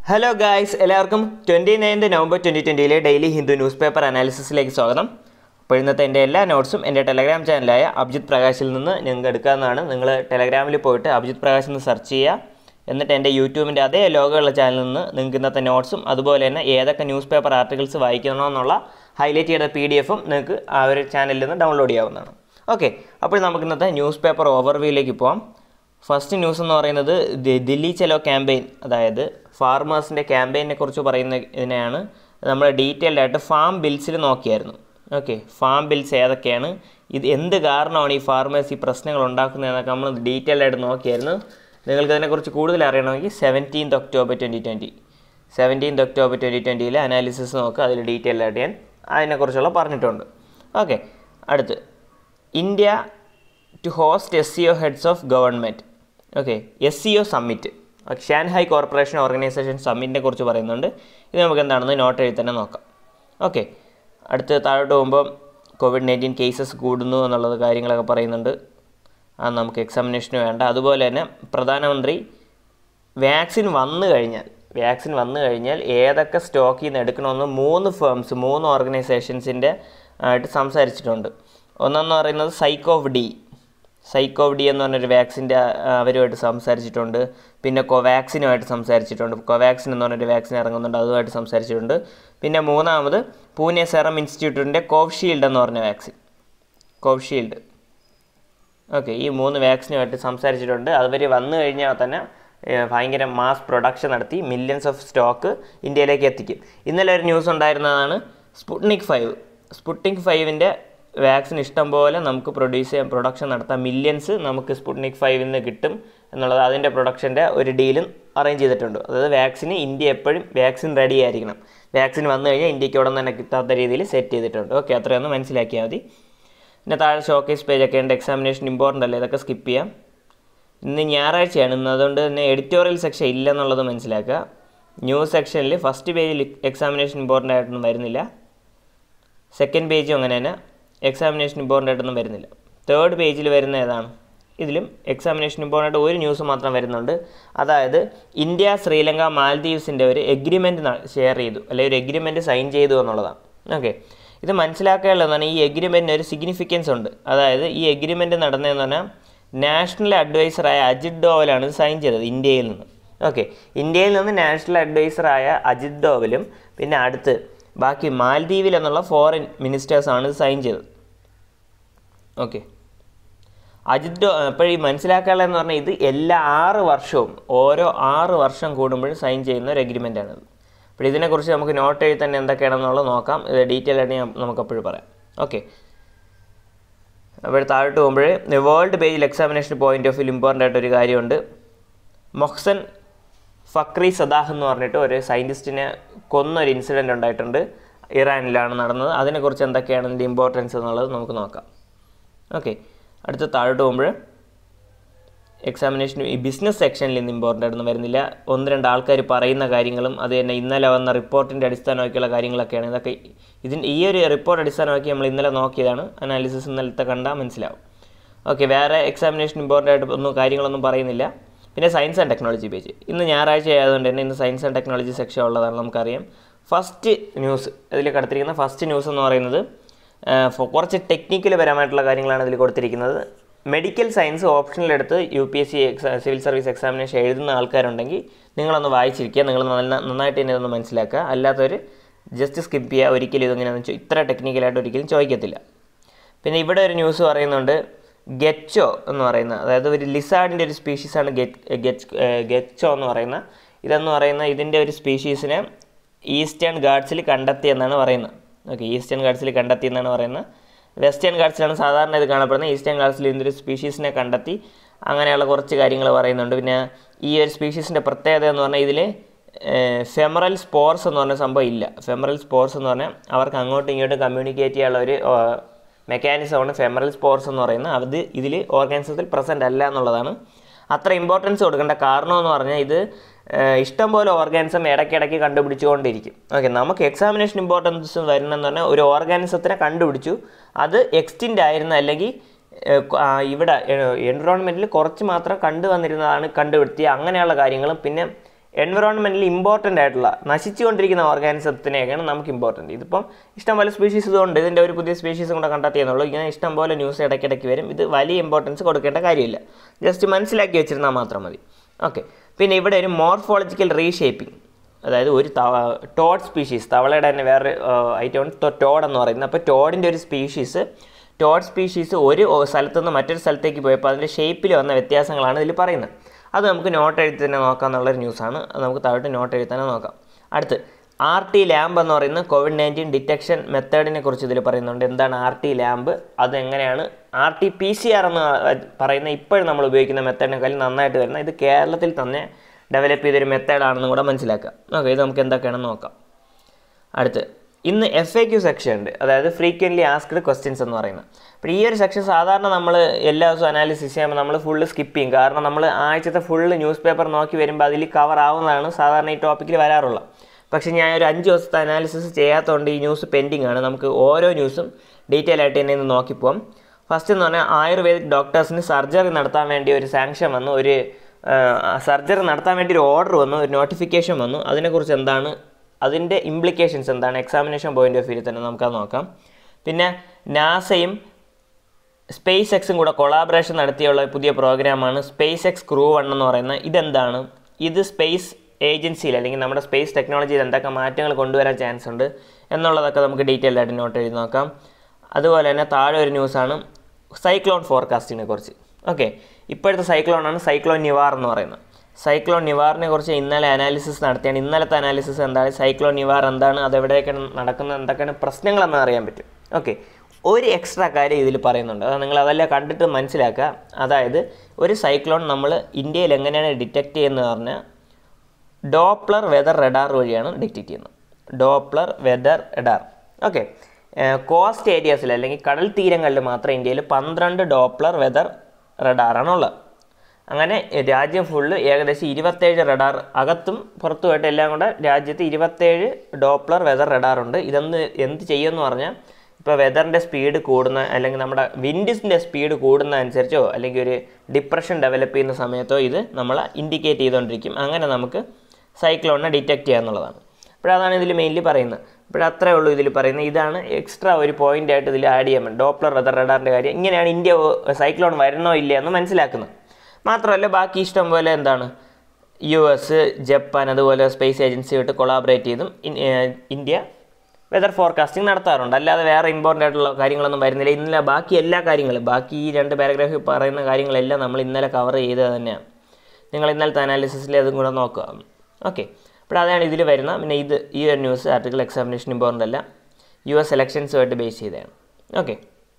hello guys എല്ലാവർക്കും twenty ninth November twenty ട്വൻറ്റിയിലെ daily Hindu newspaper അനാലിസിസിലേക്ക് സ്വാഗതം അപ്പോൾ ഇന്നത്തെ എൻ്റെ എല്ലാ നോട്ട്സും എൻ്റെ ടെലഗ്രാം ചാനലായ അഭിജിത് പ്രകാശിൽ നിന്ന് നിങ്ങൾക്ക് എടുക്കാവുന്നതാണ് നിങ്ങൾ ടെലഗ്രാമിൽ പോയിട്ട് അഭിജിത് പ്രകാശ് എന്ന് സെർച്ച് ചെയ്യുക എന്നിട്ട് എൻ്റെ യൂട്യൂബിൻ്റെ അതേ ലോഗമുള്ള ചാനലിൽ നിന്ന് നിങ്ങൾക്ക് ഇന്നത്തെ നോട്ട്സും അതുപോലെ തന്നെ ഏതൊക്കെ ന്യൂസ് പേപ്പർ ആർട്ടിക്കിൾസ് വായിക്കണമെന്നുള്ള ഹൈലൈറ്റ് ചെയ്ത പി ഡി എഫും നിങ്ങൾക്ക് ആ ഒരു ചാനലിൽ നിന്ന് ഡൗൺലോഡ് ചെയ്യാവുന്നതാണ് ഓക്കെ അപ്പോൾ നമുക്ക് ഇന്നത്തെ ന്യൂസ് പേപ്പർ ഓവർവ്യൂയിലേക്ക് പോകാം ഫസ്റ്റ് ന്യൂസ് എന്ന് പറയുന്നത് ദി- ദില്ലി ചലോ ക്യാമ്പയിൻ അതായത് ഫാർമേഴ്സിൻ്റെ ക്യാമ്പയിനെ കുറിച്ച് പറയുന്ന ഇതിനെയാണ് നമ്മൾ ഡീറ്റെയിൽഡ് ആയിട്ട് ഫാം ബിൽസിൽ നോക്കിയായിരുന്നു ഓക്കെ ഫാം ബിൽസ് ഏതൊക്കെയാണ് ഇത് എന്ത് കാരണമാണ് ഈ ഫാർമേഴ്സ് ഈ പ്രശ്നങ്ങൾ ഉണ്ടാക്കുന്നതെന്നൊക്കെ നമ്മൾ ഡീറ്റെയിൽഡ് ആയിട്ട് നോക്കിയായിരുന്നു നിങ്ങൾക്ക് അതിനെക്കുറിച്ച് കൂടുതൽ അറിയണമെങ്കിൽ seventeenth October twenty twenty seventeenth October twenty ട്വൻറ്റിയിലെ അനാലിസിസ് നോക്കുക അതിൽ ഡീറ്റെയിൽഡ് ആയിട്ട് ഞാൻ അതിനെക്കുറിച്ചുള്ള പറഞ്ഞിട്ടുണ്ട് ഓക്കെ അടുത്ത് India to host S C O heads of government okay S C O summit Shanghai corporation organisation സമ്മിറ്റിനെ കുറിച്ച് പറയുന്നുണ്ട് ഇത് നമുക്ക് എന്താണെന്ന് നോട്ട് എഴുതി തന്നെ നോക്കാം ഓക്കെ അടുത്ത് താഴോട്ട് പോകുമ്പോൾ കോവിഡ് നയൻറ്റീൻ കേസസ് കൂടുന്നു എന്നുള്ളത് കാര്യങ്ങളൊക്കെ പറയുന്നുണ്ട് അത് നമുക്ക് എക്സാമിനേഷന് വേണ്ട അതുപോലെ തന്നെ പ്രധാനമന്ത്രി വാക്സിൻ വന്നു കഴിഞ്ഞാൽ വാക്സിൻ വന്നു കഴിഞ്ഞാൽ ഏതൊക്കെ സ്റ്റോക്കിൽ നിന്ന് എടുക്കണമെന്ന് മൂന്ന് ഫേംസ് മൂന്ന് ഓർഗനൈസേഷൻസിൻ്റെ ആയിട്ട് സംസാരിച്ചിട്ടുണ്ട് ഒന്നെന്ന് പറയുന്നത് സൈക്കോവ് ഡി സൈക്കോവ് ഡി എന്ന് പറഞ്ഞൊരു വാക്സിൻ്റെ അവരുമായിട്ട് സംസാരിച്ചിട്ടുണ്ട് പിന്നെ കൊവാക്സിനുമായിട്ട് സംസാരിച്ചിട്ടുണ്ട് കൊവാക്സിൻ എന്ന് പറഞ്ഞൊരു വാക്സിൻ ഇറങ്ങുന്നുണ്ട് അതുമായിട്ട് സംസാരിച്ചിട്ടുണ്ട് പിന്നെ മൂന്നാമത് പൂനെ സെറം ഇൻസ്റ്റിറ്റ്യൂട്ടിൻ്റെ കോവ്ഷീൽഡ് എന്ന് പറഞ്ഞ വാക്സിൻ കോവ്ഷീൽഡ് ഓക്കെ ഈ മൂന്ന് വാക്സിനുമായിട്ട് സംസാരിച്ചിട്ടുണ്ട് അവർ വന്നു കഴിഞ്ഞാൽ തന്നെ ഏഹ്, ഭയങ്കര മാസ് പ്രൊഡക്ഷൻ നടത്തി മില്യൺസ് ഓഫ് സ്റ്റോക്ക് ഇന്ത്യയിലേക്ക് എത്തിക്കും ഇന്നലെ ഒരു ന്യൂസ് ഉണ്ടായിരുന്നതാണ് സ്പുട്നിക് ഫൈവ് സ്പുട്നിക് ഫൈവിൻ്റെ വാക്സിൻ ഇഷ്ടം പോലെ നമുക്ക് പ്രൊഡ്യൂസ് ചെയ്യാൻ പ്രൊഡക്ഷൻ നടത്താം മില്യൺസ് നമുക്ക് സ്പുട്നിക് ഫൈവിൽ നിന്ന് കിട്ടും എന്നുള്ളത് അതിൻ്റെ പ്രൊഡക്ഷൻ്റെ ഒരു ഡീലും അറേഞ്ച് ചെയ്തിട്ടുണ്ട് അതായത് വാക്സിന് ഇന്ത്യ എപ്പോഴും വാക്സിൻ റെഡി ആയിരിക്കണം വാക്സിൻ വന്നു കഴിഞ്ഞാൽ ഇന്ത്യക്ക് ഉടൻ തന്നെ കിട്ടാത്ത രീതിയിൽ സെറ്റ് ചെയ്തിട്ടുണ്ട് ഓക്കെ അത്രയൊന്ന് മനസ്സിലാക്കിയാൽ മതി പിന്നെ താഴെ ഷോക്കേസ് പേജൊക്കെ ഉണ്ട് എക്സാമിനേഷൻ ഇമ്പോർട്ടൻ്റ് അല്ലേ ഇതൊക്കെ സ്കിപ്പ് ചെയ്യാം ഇന്ന് ഞായറാഴ്ചയാണ് ഇന്ന് അതുകൊണ്ട് തന്നെ എഡിറ്റോറിയൽ സെക്ഷൻ ഇല്ലെന്നുള്ളത് മനസ്സിലാക്കുക ന്യൂസ് സെക്ഷനിൽ ഫസ്റ്റ് പേജിൽ എക്സാമിനേഷൻ ഇമ്പോർട്ടൻ്റ് ആയിട്ടൊന്നും വരുന്നില്ല സെക്കൻഡ് പേജും അങ്ങനെ തന്നെ എക്സാമിനേഷൻ ഇമ്പോർട്ടൻ്റ് ആയിട്ടൊന്നും വരുന്നില്ല തേർഡ് പേജിൽ വരുന്ന ഏതാണ് ഇതിലും എക്സാമിനേഷൻ ഇമ്പോർട്ടൻ്റ് ആയിട്ട് ഒരു ന്യൂസ് മാത്രം വരുന്നുണ്ട് അതായത് ഇന്ത്യ ശ്രീലങ്ക മാൽദീവ്സിൻ്റെ ഒരു എഗ്രിമെൻറ്റ് ഷെയർ ചെയ്തു അല്ലെങ്കിൽ ഒരു എഗ്രിമെൻറ്റ് സൈൻ ചെയ്തു എന്നുള്ളതാണ് ഓക്കെ ഇത് മനസ്സിലാക്കാനുള്ളതാണ് ഈ എഗ്രിമെൻറ്റിന് ഒരു സിഗ്നിഫിക്കൻസ് ഉണ്ട് അതായത് ഈ എഗ്രിമെൻറ്റ് നടന്നതെന്ന് പറഞ്ഞാൽ നാഷണൽ അഡ്വൈസറായ അജിത് ഡോവലാണ് ഇത് സൈൻ ചെയ്തത് ഇന്ത്യയിൽ നിന്ന് ഓക്കെ ഇന്ത്യയിൽ നിന്ന് നാഷണൽ അഡ്വൈസറായ അജിത് ഡോവലും പിന്നെ അടുത്ത് ബാക്കി മാൽദീവിൽ എന്നുള്ള ഫോറിൻ മിനിസ്റ്റേഴ്സാണ് ഇത് സൈൻ ചെയ്തത് ഓക്കെ അജിത് ഡോ അപ്പോൾ ഈ മനസ്സിലാക്കാനുള്ളതെന്ന് പറഞ്ഞാൽ ഇത് എല്ലാ ആറ് വർഷവും ഓരോ ആറ് വർഷം കൂടുമ്പോഴും സൈൻ ചെയ്യുന്ന ഒരു എഗ്രിമെൻ്റാണിത് അപ്പോൾ ഇതിനെക്കുറിച്ച് നമുക്ക് നോട്ട് എഴുതി തന്നെ എന്തൊക്കെയാണെന്നുള്ളത് നോക്കാം ഇത് ഡീറ്റെയിൽ ആയിട്ട് ഞാൻ നമുക്കപ്പോഴും പറയാം ഓക്കെ അപ്പോൾ താഴോട്ട് പോകുമ്പോൾ വേൾഡ് പേജിൽ examination point of view important ആയിട്ട് ഒരു കാര്യമുണ്ട് മൊഹ്സൻ ഫക്രി സദാഹ് എന്ന് പറഞ്ഞിട്ട് ഒരു സയൻറ്റിസ്റ്റിനെ കൊന്നൊരു ഇൻസിഡൻറ്റ് ഉണ്ടായിട്ടുണ്ട് ഇറാനിലാണ് നടന്നത് അതിനെക്കുറിച്ച് എന്തൊക്കെയാണ് ഇതിൻ്റെ ഇമ്പോർട്ടൻസ് എന്നുള്ളത് നമുക്ക് നോക്കാം ഓക്കെ അടുത്ത താഴോട്ട് പോകുമ്പോൾ എക്സാമിനേഷൻ ഈ ബിസിനസ് സെക്ഷനിൽ ഇന്ന് ഇമ്പോർട്ടൻ്റ് ആയിട്ടൊന്നും വരുന്നില്ല ഒന്ന് രണ്ട് ആൾക്കാർ പറയുന്ന കാര്യങ്ങളും അത് തന്നെ ഇന്നലെ വന്ന റിപ്പോർട്ടിൻ്റെ അടിസ്ഥാനമാക്കിയുള്ള കാര്യങ്ങളൊക്കെയാണ് ഇതൊക്കെ ഇതിൻ്റെ ഈ ഒരു റിപ്പോർട്ട് അടിസ്ഥാനമാക്കി നമ്മൾ ഇന്നലെ നോക്കിയതാണ് അനാലിസിസ് ഇന്നലത്തെ കണ്ടാൽ മനസ്സിലാവും ഓക്കെ വേറെ എക്സാമിനേഷൻ ഇമ്പോർട്ടൻ്റ് ആയിട്ട് ഒന്നും കാര്യങ്ങളൊന്നും പറയുന്നില്ല പിന്നെ സയൻസ് ആൻഡ് ടെക്നോളജി പേജ് ഇന്ന് ഞായറാഴ്ച ആയതുകൊണ്ട് തന്നെ ഇന്ന് സയൻസ് ആൻഡ് ടെക്നോളജി സെക്ഷൻ ഉള്ളതാണ് നമുക്കറിയാം ഫസ്റ്റ് ന്യൂസ് ഇതിൽ കടത്തിരിക്കുന്ന ഫസ്റ്റ് ന്യൂസ് എന്ന് പറയുന്നത് ആ, ഫ- കുറച്ച് ടെക്നിക്കൽ പരമായിട്ടുള്ള കാര്യങ്ങളാണ് ഇതിൽ കൊടുത്തിരിക്കുന്നത് മെഡിക്കൽ സയൻസ് ഓപ്ഷനിലെടുത്ത് യു പി എസ് സി എക്സാ സിവിൽ സർവീസ് എക്സാമിനേഷൻ എഴുതുന്ന ആൾക്കാരുണ്ടെങ്കിൽ നിങ്ങളൊന്ന് വായിച്ചിരിക്കുക നിങ്ങൾ നന്ന- നന്നായിട്ട് തന്നെ ഇതൊന്ന് മനസ്സിലാക്കുക അല്ലാത്തവർ ജസ്റ്റ് സ്കിപ്പ് ചെയ്യുക ഒരിക്കലും ഇതെങ്ങനെയാണെന്ന് ചോ- ഇത്ര ടെക്നിക്കലായിട്ട് ഒരിക്കലും ചോദിക്കത്തില്ല പിന്നെ ഇവിടെ ഒരു ന്യൂസ് പറയുന്നുണ്ട് ഗെച്ചോ എന്ന് പറയുന്ന അതായത് ഒരു ലിസാർഡിൻ്റെ ഒരു സ്പീഷീസാണ് ഗെറ്റ് ഗെച്ച് ഗെച്ചോ എന്ന് പറയുന്ന ഇതെന്ന് പറയുന്ന ഇതിൻ്റെ ഒരു സ്പീഷീസിനെ ഈസ്റ്റേൺ ഗാർഡ്സിൽ കണ്ടെത്തിയെന്നാണ് പറയുന്നത് ഓക്കെ ഈസ്റ്റേൺ ഗാർഡ്സിൽ കണ്ടെത്തിയെന്നാണ് പറയുന്നത് വെസ്റ്റേൺ ഗാർഡ്സിലാണ് സാധാരണ ഇത് കാണപ്പെടുന്നത് ഈസ്റ്റേൺ ഗാർഡ്സിൽ ഇതിൻ്റെ ഒരു സ്പീഷീസിനെ കണ്ടെത്തി അങ്ങനെയുള്ള കുറച്ച് കാര്യങ്ങൾ പറയുന്നുണ്ട് പിന്നെ ഈ ഒരു സ്പീഷീസിൻ്റെ പ്രത്യേകത എന്ന് പറഞ്ഞാൽ ഇതിൽ ഫെമറൽ സ്പോർസ് എന്ന് പറഞ്ഞ സംഭവം ഇല്ല ഫെമറൽ സ്പോർസ് എന്ന് പറഞ്ഞാൽ അവർക്ക് അങ്ങോട്ടും ഇങ്ങോട്ടും കമ്മ്യൂണിക്കേറ്റ് ചെയ്യാനുള്ള ഒരു മെക്കാനിസമാണ് ഫെമറൽ സ്പോർസ് എന്ന് പറയുന്നത് അത് ഇതിൽ ഓർഗാനിസത്തിൽ പ്രസൻ്റ് അല്ല എന്നുള്ളതാണ് അത്ര ഇമ്പോർട്ടൻസ് കൊടുക്കേണ്ട കാരണം എന്ന് പറഞ്ഞാൽ ഇത് ഏഹ്, ഇഷ്ടംപോലെ ഓർഗാനിസം ഇടയ്ക്കിടയ്ക്ക് കണ്ടുപിടിച്ചുകൊണ്ടിരിക്കും ഓക്കെ നമുക്ക് എക്സാമിനേഷൻ ഇമ്പോർട്ടൻസ് വരുന്നതെന്ന് പറഞ്ഞാൽ ഒരു ഓർഗാനിസത്തിനെ കണ്ടുപിടിച്ചു അത് എക്സ്റ്റിൻ്റ് ആയിരുന്ന അല്ലെങ്കിൽ ഏഹ്, കൊ- ആ, ഇവിടെ എൻവിറോൺമെൻറ്റിൽ കുറച്ച് മാത്രം കണ്ടുവന്നിരുന്നതാണ് കണ്ടുപിടുത്തിയ അങ്ങനെയുള്ള കാര്യങ്ങളും പിന്നെ എൻവറോൺമെൻറ്റിൽ ഇമ്പോർട്ടൻ്റ് ആയിട്ടുള്ള നശിച്ചുകൊണ്ടിരിക്കുന്ന ഓർഗാനിസത്തിനെയൊക്കെയാണ് നമുക്ക് ഇമ്പോർട്ടൻറ്റ് ഇതിപ്പം ഇഷ്ടംപോലെ സ്പീഷീസ് ഇതുകൊണ്ട് ഇതിൻ്റെ ഒരു പുതിയ സ്പീഷീസും കൂടെ കണ്ടെത്തി എന്നുള്ളൂ ഇങ്ങനെ ഇഷ്ടംപോലെ ന്യൂസ് ഇടയ്ക്കിടയ്ക്ക് വരും ഇത് വലിയ ഇമ്പോർട്ടൻസ് കൊടുക്കേണ്ട കാര്യമില്ല ജസ്റ്റ് മനസ്സിലാക്കി വെച്ചിരുന്നാൽ മാത്രം മതി ഓക്കെ പിന്നെ ഇവിടെ ഒരു മോർഫോളജിക്കൽ റീഷേപ്പിംഗ് അതായത് ഒരു തവ ടോഡ് സ്പീഷീസ് തവളയുടെ തന്നെ വേറെ ഐറ്റമാണ് ടോഡ് എന്ന് പറയുന്നത് അപ്പോൾ ടോഡിൻ്റെ ഒരു സ്പീഷീസ് ടോഡ് സ്പീഷീസ് ഒരു സ്ഥലത്തു നിന്ന് മറ്റൊരു സ്ഥലത്തേക്ക് പോയപ്പോൾ അതിൻ്റെ ഷേപ്പിൽ വന്ന വ്യത്യാസങ്ങളാണ് ഇതിൽ പറയുന്നത് അത് നമുക്ക് നോട്ട് എഴുതി തന്നെ നോക്കാം എന്നുള്ളൊരു ന്യൂസാണ് അത് നമുക്ക് താഴോട്ട് നോട്ട് എഴുതി തന്നെ നോക്കാം അടുത്ത് ആർ ടി ലാമ്പ് എന്ന് പറയുന്ന കോവിഡ് നയൻറ്റീൻ ഡിറ്റക്ഷൻ മെത്തേഡിനെ കുറിച്ച് ഇതിൽ പറയുന്നുണ്ട് എന്താണ് ആർ ടി ലാമ്പ് അതെങ്ങനെയാണ് R T P C R എന്ന് പറയുന്ന ഇപ്പോഴും നമ്മൾ ഉപയോഗിക്കുന്ന മെത്തേഡിനെക്കാളും നന്നായിട്ട് വരുന്ന ഇത് കേരളത്തിൽ തന്നെ ഡെവലപ്പ് ചെയ്തൊരു മെത്തേഡാണെന്നും കൂടെ മനസ്സിലാക്കാം ഓക്കെ ഇത് നമുക്ക് എന്തൊക്കെയാണെന്ന് നോക്കാം അടുത്ത് ഇന്ന് എഫ് എ ക്യു സെക്ഷൻ ഉണ്ട് അതായത് ഫ്രീക്വൻ്റ്ലി ആസ്ക്ഡ് ക്വസ്റ്റ്യൻസ് എന്ന് പറയുന്നത് അപ്പോൾ ഈ ഒരു സെക്ഷൻ സാധാരണ നമ്മൾ എല്ലാ ദിവസവും അനാലിസിസ് ചെയ്യുമ്പോൾ നമ്മൾ ഫുള്ള് സ്കിപ്പ് ചെയ്യും കാരണം നമ്മൾ ആഴ്ചത്തെ ഫുള്ള് ന്യൂസ് പേപ്പർ നോക്കി വരുമ്പോൾ അതിൽ കവർ ആവുന്നതാണ് സാധാരണ ഈ ടോപ്പിക്കിൽ വരാറുള്ളത് പക്ഷേ ഞാൻ ഒരു അഞ്ച് ദിവസത്തെ അനാലിസിസ് ചെയ്യാത്തതുകൊണ്ട് ഈ ന്യൂസ് പെൻഡിങ് ആണ് നമുക്ക് ഓരോ ന്യൂസും ഡീറ്റെയിൽ ആയിട്ട് തന്നെ ഇന്ന് നോക്കിപ്പോം ഫസ്റ്റ് എന്ന് പറഞ്ഞാൽ ആയുർവേദിക് ഡോക്ടേഴ്സിന് സർജറി നടത്താൻ വേണ്ടി ഒരു സാങ്ഷൻ വന്നു ഒരു സർജറി നടത്താൻ വേണ്ടി ഒരു ഓർഡർ വന്നു ഒരു നോട്ടിഫിക്കേഷൻ വന്നു അതിനെക്കുറിച്ച് എന്താണ് അതിൻ്റെ ഇംപ്ലിക്കേഷൻസ് എന്താണ് എക്സാമിനേഷൻ പോയിന്റ് ഓഫ് വ്യൂ തന്നെ നമുക്കത് നോക്കാം പിന്നെ നാസയും സ്പേസ് എക്സും കൂടെ കൊളാബറേഷൻ നടത്തിയുള്ള പുതിയ പ്രോഗ്രാമാണ് സ്പേസ് എക്സ് ക്രൂ വൺ എന്ന് പറയുന്നത് ഇതെന്താണ് ഇത് സ്പേസ് ഏജൻസിയിൽ അല്ലെങ്കിൽ നമ്മുടെ സ്പേസ് ടെക്നോളജിയിൽ എന്തൊക്കെ മാറ്റങ്ങൾ കൊണ്ടുവരാൻ ചാൻസ് ഉണ്ട് എന്നുള്ളതൊക്കെ നമുക്ക് ഡീറ്റെയിൽ ആയിട്ട് നോട്ട് എഴുതി നോക്കാം അതുപോലെ തന്നെ താഴെ ഒരു ന്യൂസാണ് സൈക്ലോൺ ഫോർകാസ്റ്റിനെ കുറിച്ച് ഓക്കെ ഇപ്പോഴത്തെ സൈക്ലോണാണ് സൈക്ലോൺ നിവാർ എന്ന് പറയുന്നത് സൈക്ലോൺ നിവാറിനെ കുറിച്ച് ഇന്നലെ അനാലിസിസ് നടത്തിയാണ് ഇന്നലത്തെ അനാലിസിസ് എന്താണ് സൈക്ലോൺ നിവാർ എന്താണ് അതെവിടെയൊക്കെയാണ് നടക്കുന്നത് എന്തൊക്കെയാണ് പ്രശ്നങ്ങളെന്ന് അറിയാൻ പറ്റും ഓക്കെ ഒരു എക്സ്ട്രാ കാര്യം ഇതിൽ പറയുന്നുണ്ട് അത് നിങ്ങൾ അതെല്ലാം കണ്ടിട്ട് മനസ്സിലാക്കുക അതായത് ഒരു സൈക്ലോൺ നമ്മൾ ഇന്ത്യയിൽ എങ്ങനെയാണ് ഡിറ്റക്റ്റ് ചെയ്യുന്നത് പറഞ്ഞാൽ ഡോപ്ലർ വെതർ റഡാർ വഴിയാണ് ഡിറ്റക്റ്റ് ചെയ്യുന്നത് Doppler weather radar okay coast ഏരിയാസിൽ അല്ലെങ്കിൽ കടൽ തീരങ്ങളിൽ മാത്രം ഇന്ത്യയിൽ പന്ത്രണ്ട് ഡോപ്ലർ വെതർ റഡാറാണ് ഉള്ളത് അങ്ങനെ രാജ്യം ഫുള്ള് ഏകദേശം ഇരുപത്തേഴ് റഡാർ അകത്തും പുറത്തുമായിട്ട് എല്ലാം കൂടെ രാജ്യത്ത് ഇരുപത്തേഴ് ഡോപ്ലർ വെതർ റഡാറുണ്ട് ഇതൊന്ന് എന്ത് ചെയ്യുമെന്ന് പറഞ്ഞാൽ ഇപ്പോൾ വെതറിൻ്റെ സ്പീഡ് കൂടുന്ന അല്ലെങ്കിൽ നമ്മുടെ വിൻഡിൻ്റെ സ്പീഡ് കൂടുന്ന അനുസരിച്ചോ അല്ലെങ്കിൽ ഒരു ഡിപ്രഷൻ ഡെവലപ്പ് ചെയ്യുന്ന സമയത്തോ ഇത് നമ്മൾ ഇൻഡിക്കേറ്റ് ചെയ്തുകൊണ്ടിരിക്കും അങ്ങനെ നമുക്ക് സൈക്ലോണിനെ ഡിറ്റക്റ്റ് ചെയ്യുക എന്നുള്ളതാണ് അപ്പോഴതാണ് ഇതിൽ മെയിൻലി പറയുന്നത് അപ്പോഴത്രേ ഉള്ളൂ ഇതിൽ പറയുന്നത് ഇതാണ് എക്സ്ട്രാ ഒരു പോയിന്റ് ആയിട്ട് ഇതിൽ ആഡ് ചെയ്യാൻ പറ്റും ഡോപ്ലർ വെതർ റഡാറിൻ്റെ കാര്യം ഇങ്ങനെയാണ് ഇന്ത്യ സൈക്ലോൺ വരണോ ഇല്ല എന്ന് മനസ്സിലാക്കുന്നത് മാത്രമല്ല ബാക്കി ഇഷ്ടം പോലെ എന്താണ് യു എസ് ജപ്പാൻ അതുപോലെ സ്പേസ് ഏജൻസിയായിട്ട് കൊളാബറേറ്റ് ചെയ്തും ഇന്ത്യ വെതർ ഫോർകാസ്റ്റിംഗ് നടത്താറുണ്ട് അല്ലാതെ വേറെ ഇമ്പോർട്ടൻ്റ് ആയിട്ടുള്ള കാര്യങ്ങളൊന്നും വരുന്നില്ല ഇന്നലെ ബാക്കി എല്ലാ കാര്യങ്ങളും ബാക്കി ഈ രണ്ട് പാരഗ്രാഫിൽ പറയുന്ന കാര്യങ്ങളെല്ലാം നമ്മൾ ഇന്നലെ കവർ ചെയ്തത് തന്നെയാണ് നിങ്ങൾ ഇന്നലത്തെ അനാലിസിസിൽ അതും കൂടെ നോക്കുക ഓക്കെ അപ്പോൾ അതാണ് ഇതിൽ വരുന്ന പിന്നെ ഇത് ഈ ഒരു ന്യൂസ് ആർട്ടിക്കൽ എക്സാമിനേഷൻ ഇമ്പോർട്ടൻ്റ് അല്ല യു എസ് എലക്ഷൻസുമായിട്ട് ബേസ് ചെയ്തതാണ് ഓക്കെ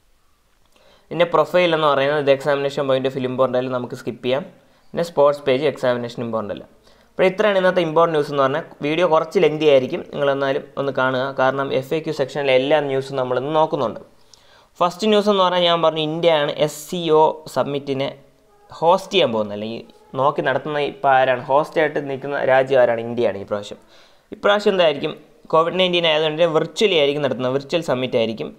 പിന്നെ പ്രൊഫൈൽ എന്ന് പറയുന്നത് ഇത് എക്സാമിനേഷൻ പോയിന്റ് ഓഫ് ഇമ്പോർട്ടൻ്റ് അല്ല നമുക്ക് സ്കിപ്പ് ചെയ്യാം പിന്നെ സ്പോർട്സ് പേജ് എക്സാമിനേഷൻ ഇമ്പോർട്ടൻ്റ് അല്ല അപ്പോൾ ഇത്രയാണ് ഇന്നത്തെ ഇമ്പോർട്ടൻ്റ് ന്യൂസ് എന്ന് പറഞ്ഞാൽ വീഡിയോ കുറച്ച് ലെങ്തി ആയിരിക്കും നിങ്ങൾ എന്നാലും ഒന്ന് കാണുക കാരണം എഫ് എ ക്യു സെക്ഷനിലെ എല്ലാ ന്യൂസും നമ്മളിന്ന് നോക്കുന്നുണ്ട് ഫസ്റ്റ് ന്യൂസ് എന്ന് പറഞ്ഞാൽ ഞാൻ പറഞ്ഞു ഇന്ത്യയാണ് എസ് സി ഒ സബ്മിറ്റിനെ ഹോസ്റ്റ് ചെയ്യാൻ പോകുന്നത് അല്ലെങ്കിൽ നോക്കി നടത്തുന്ന ഇപ്പോൾ ആരാണ് ഹോസ്റ്റ് ആയിട്ട് നിൽക്കുന്ന രാജ്യം ആരാണ് ഇന്ത്യയാണ് ഈ പ്രാവശ്യം ഇപ്രാവശ്യം എന്തായിരിക്കും കോവിഡ് നയൻറ്റീൻ ആയതുകൊണ്ട് വിർച്വലി ആയിരിക്കും നടത്തുന്നത് വിർച്വൽ സമ്മിറ്റ് ആയിരിക്കും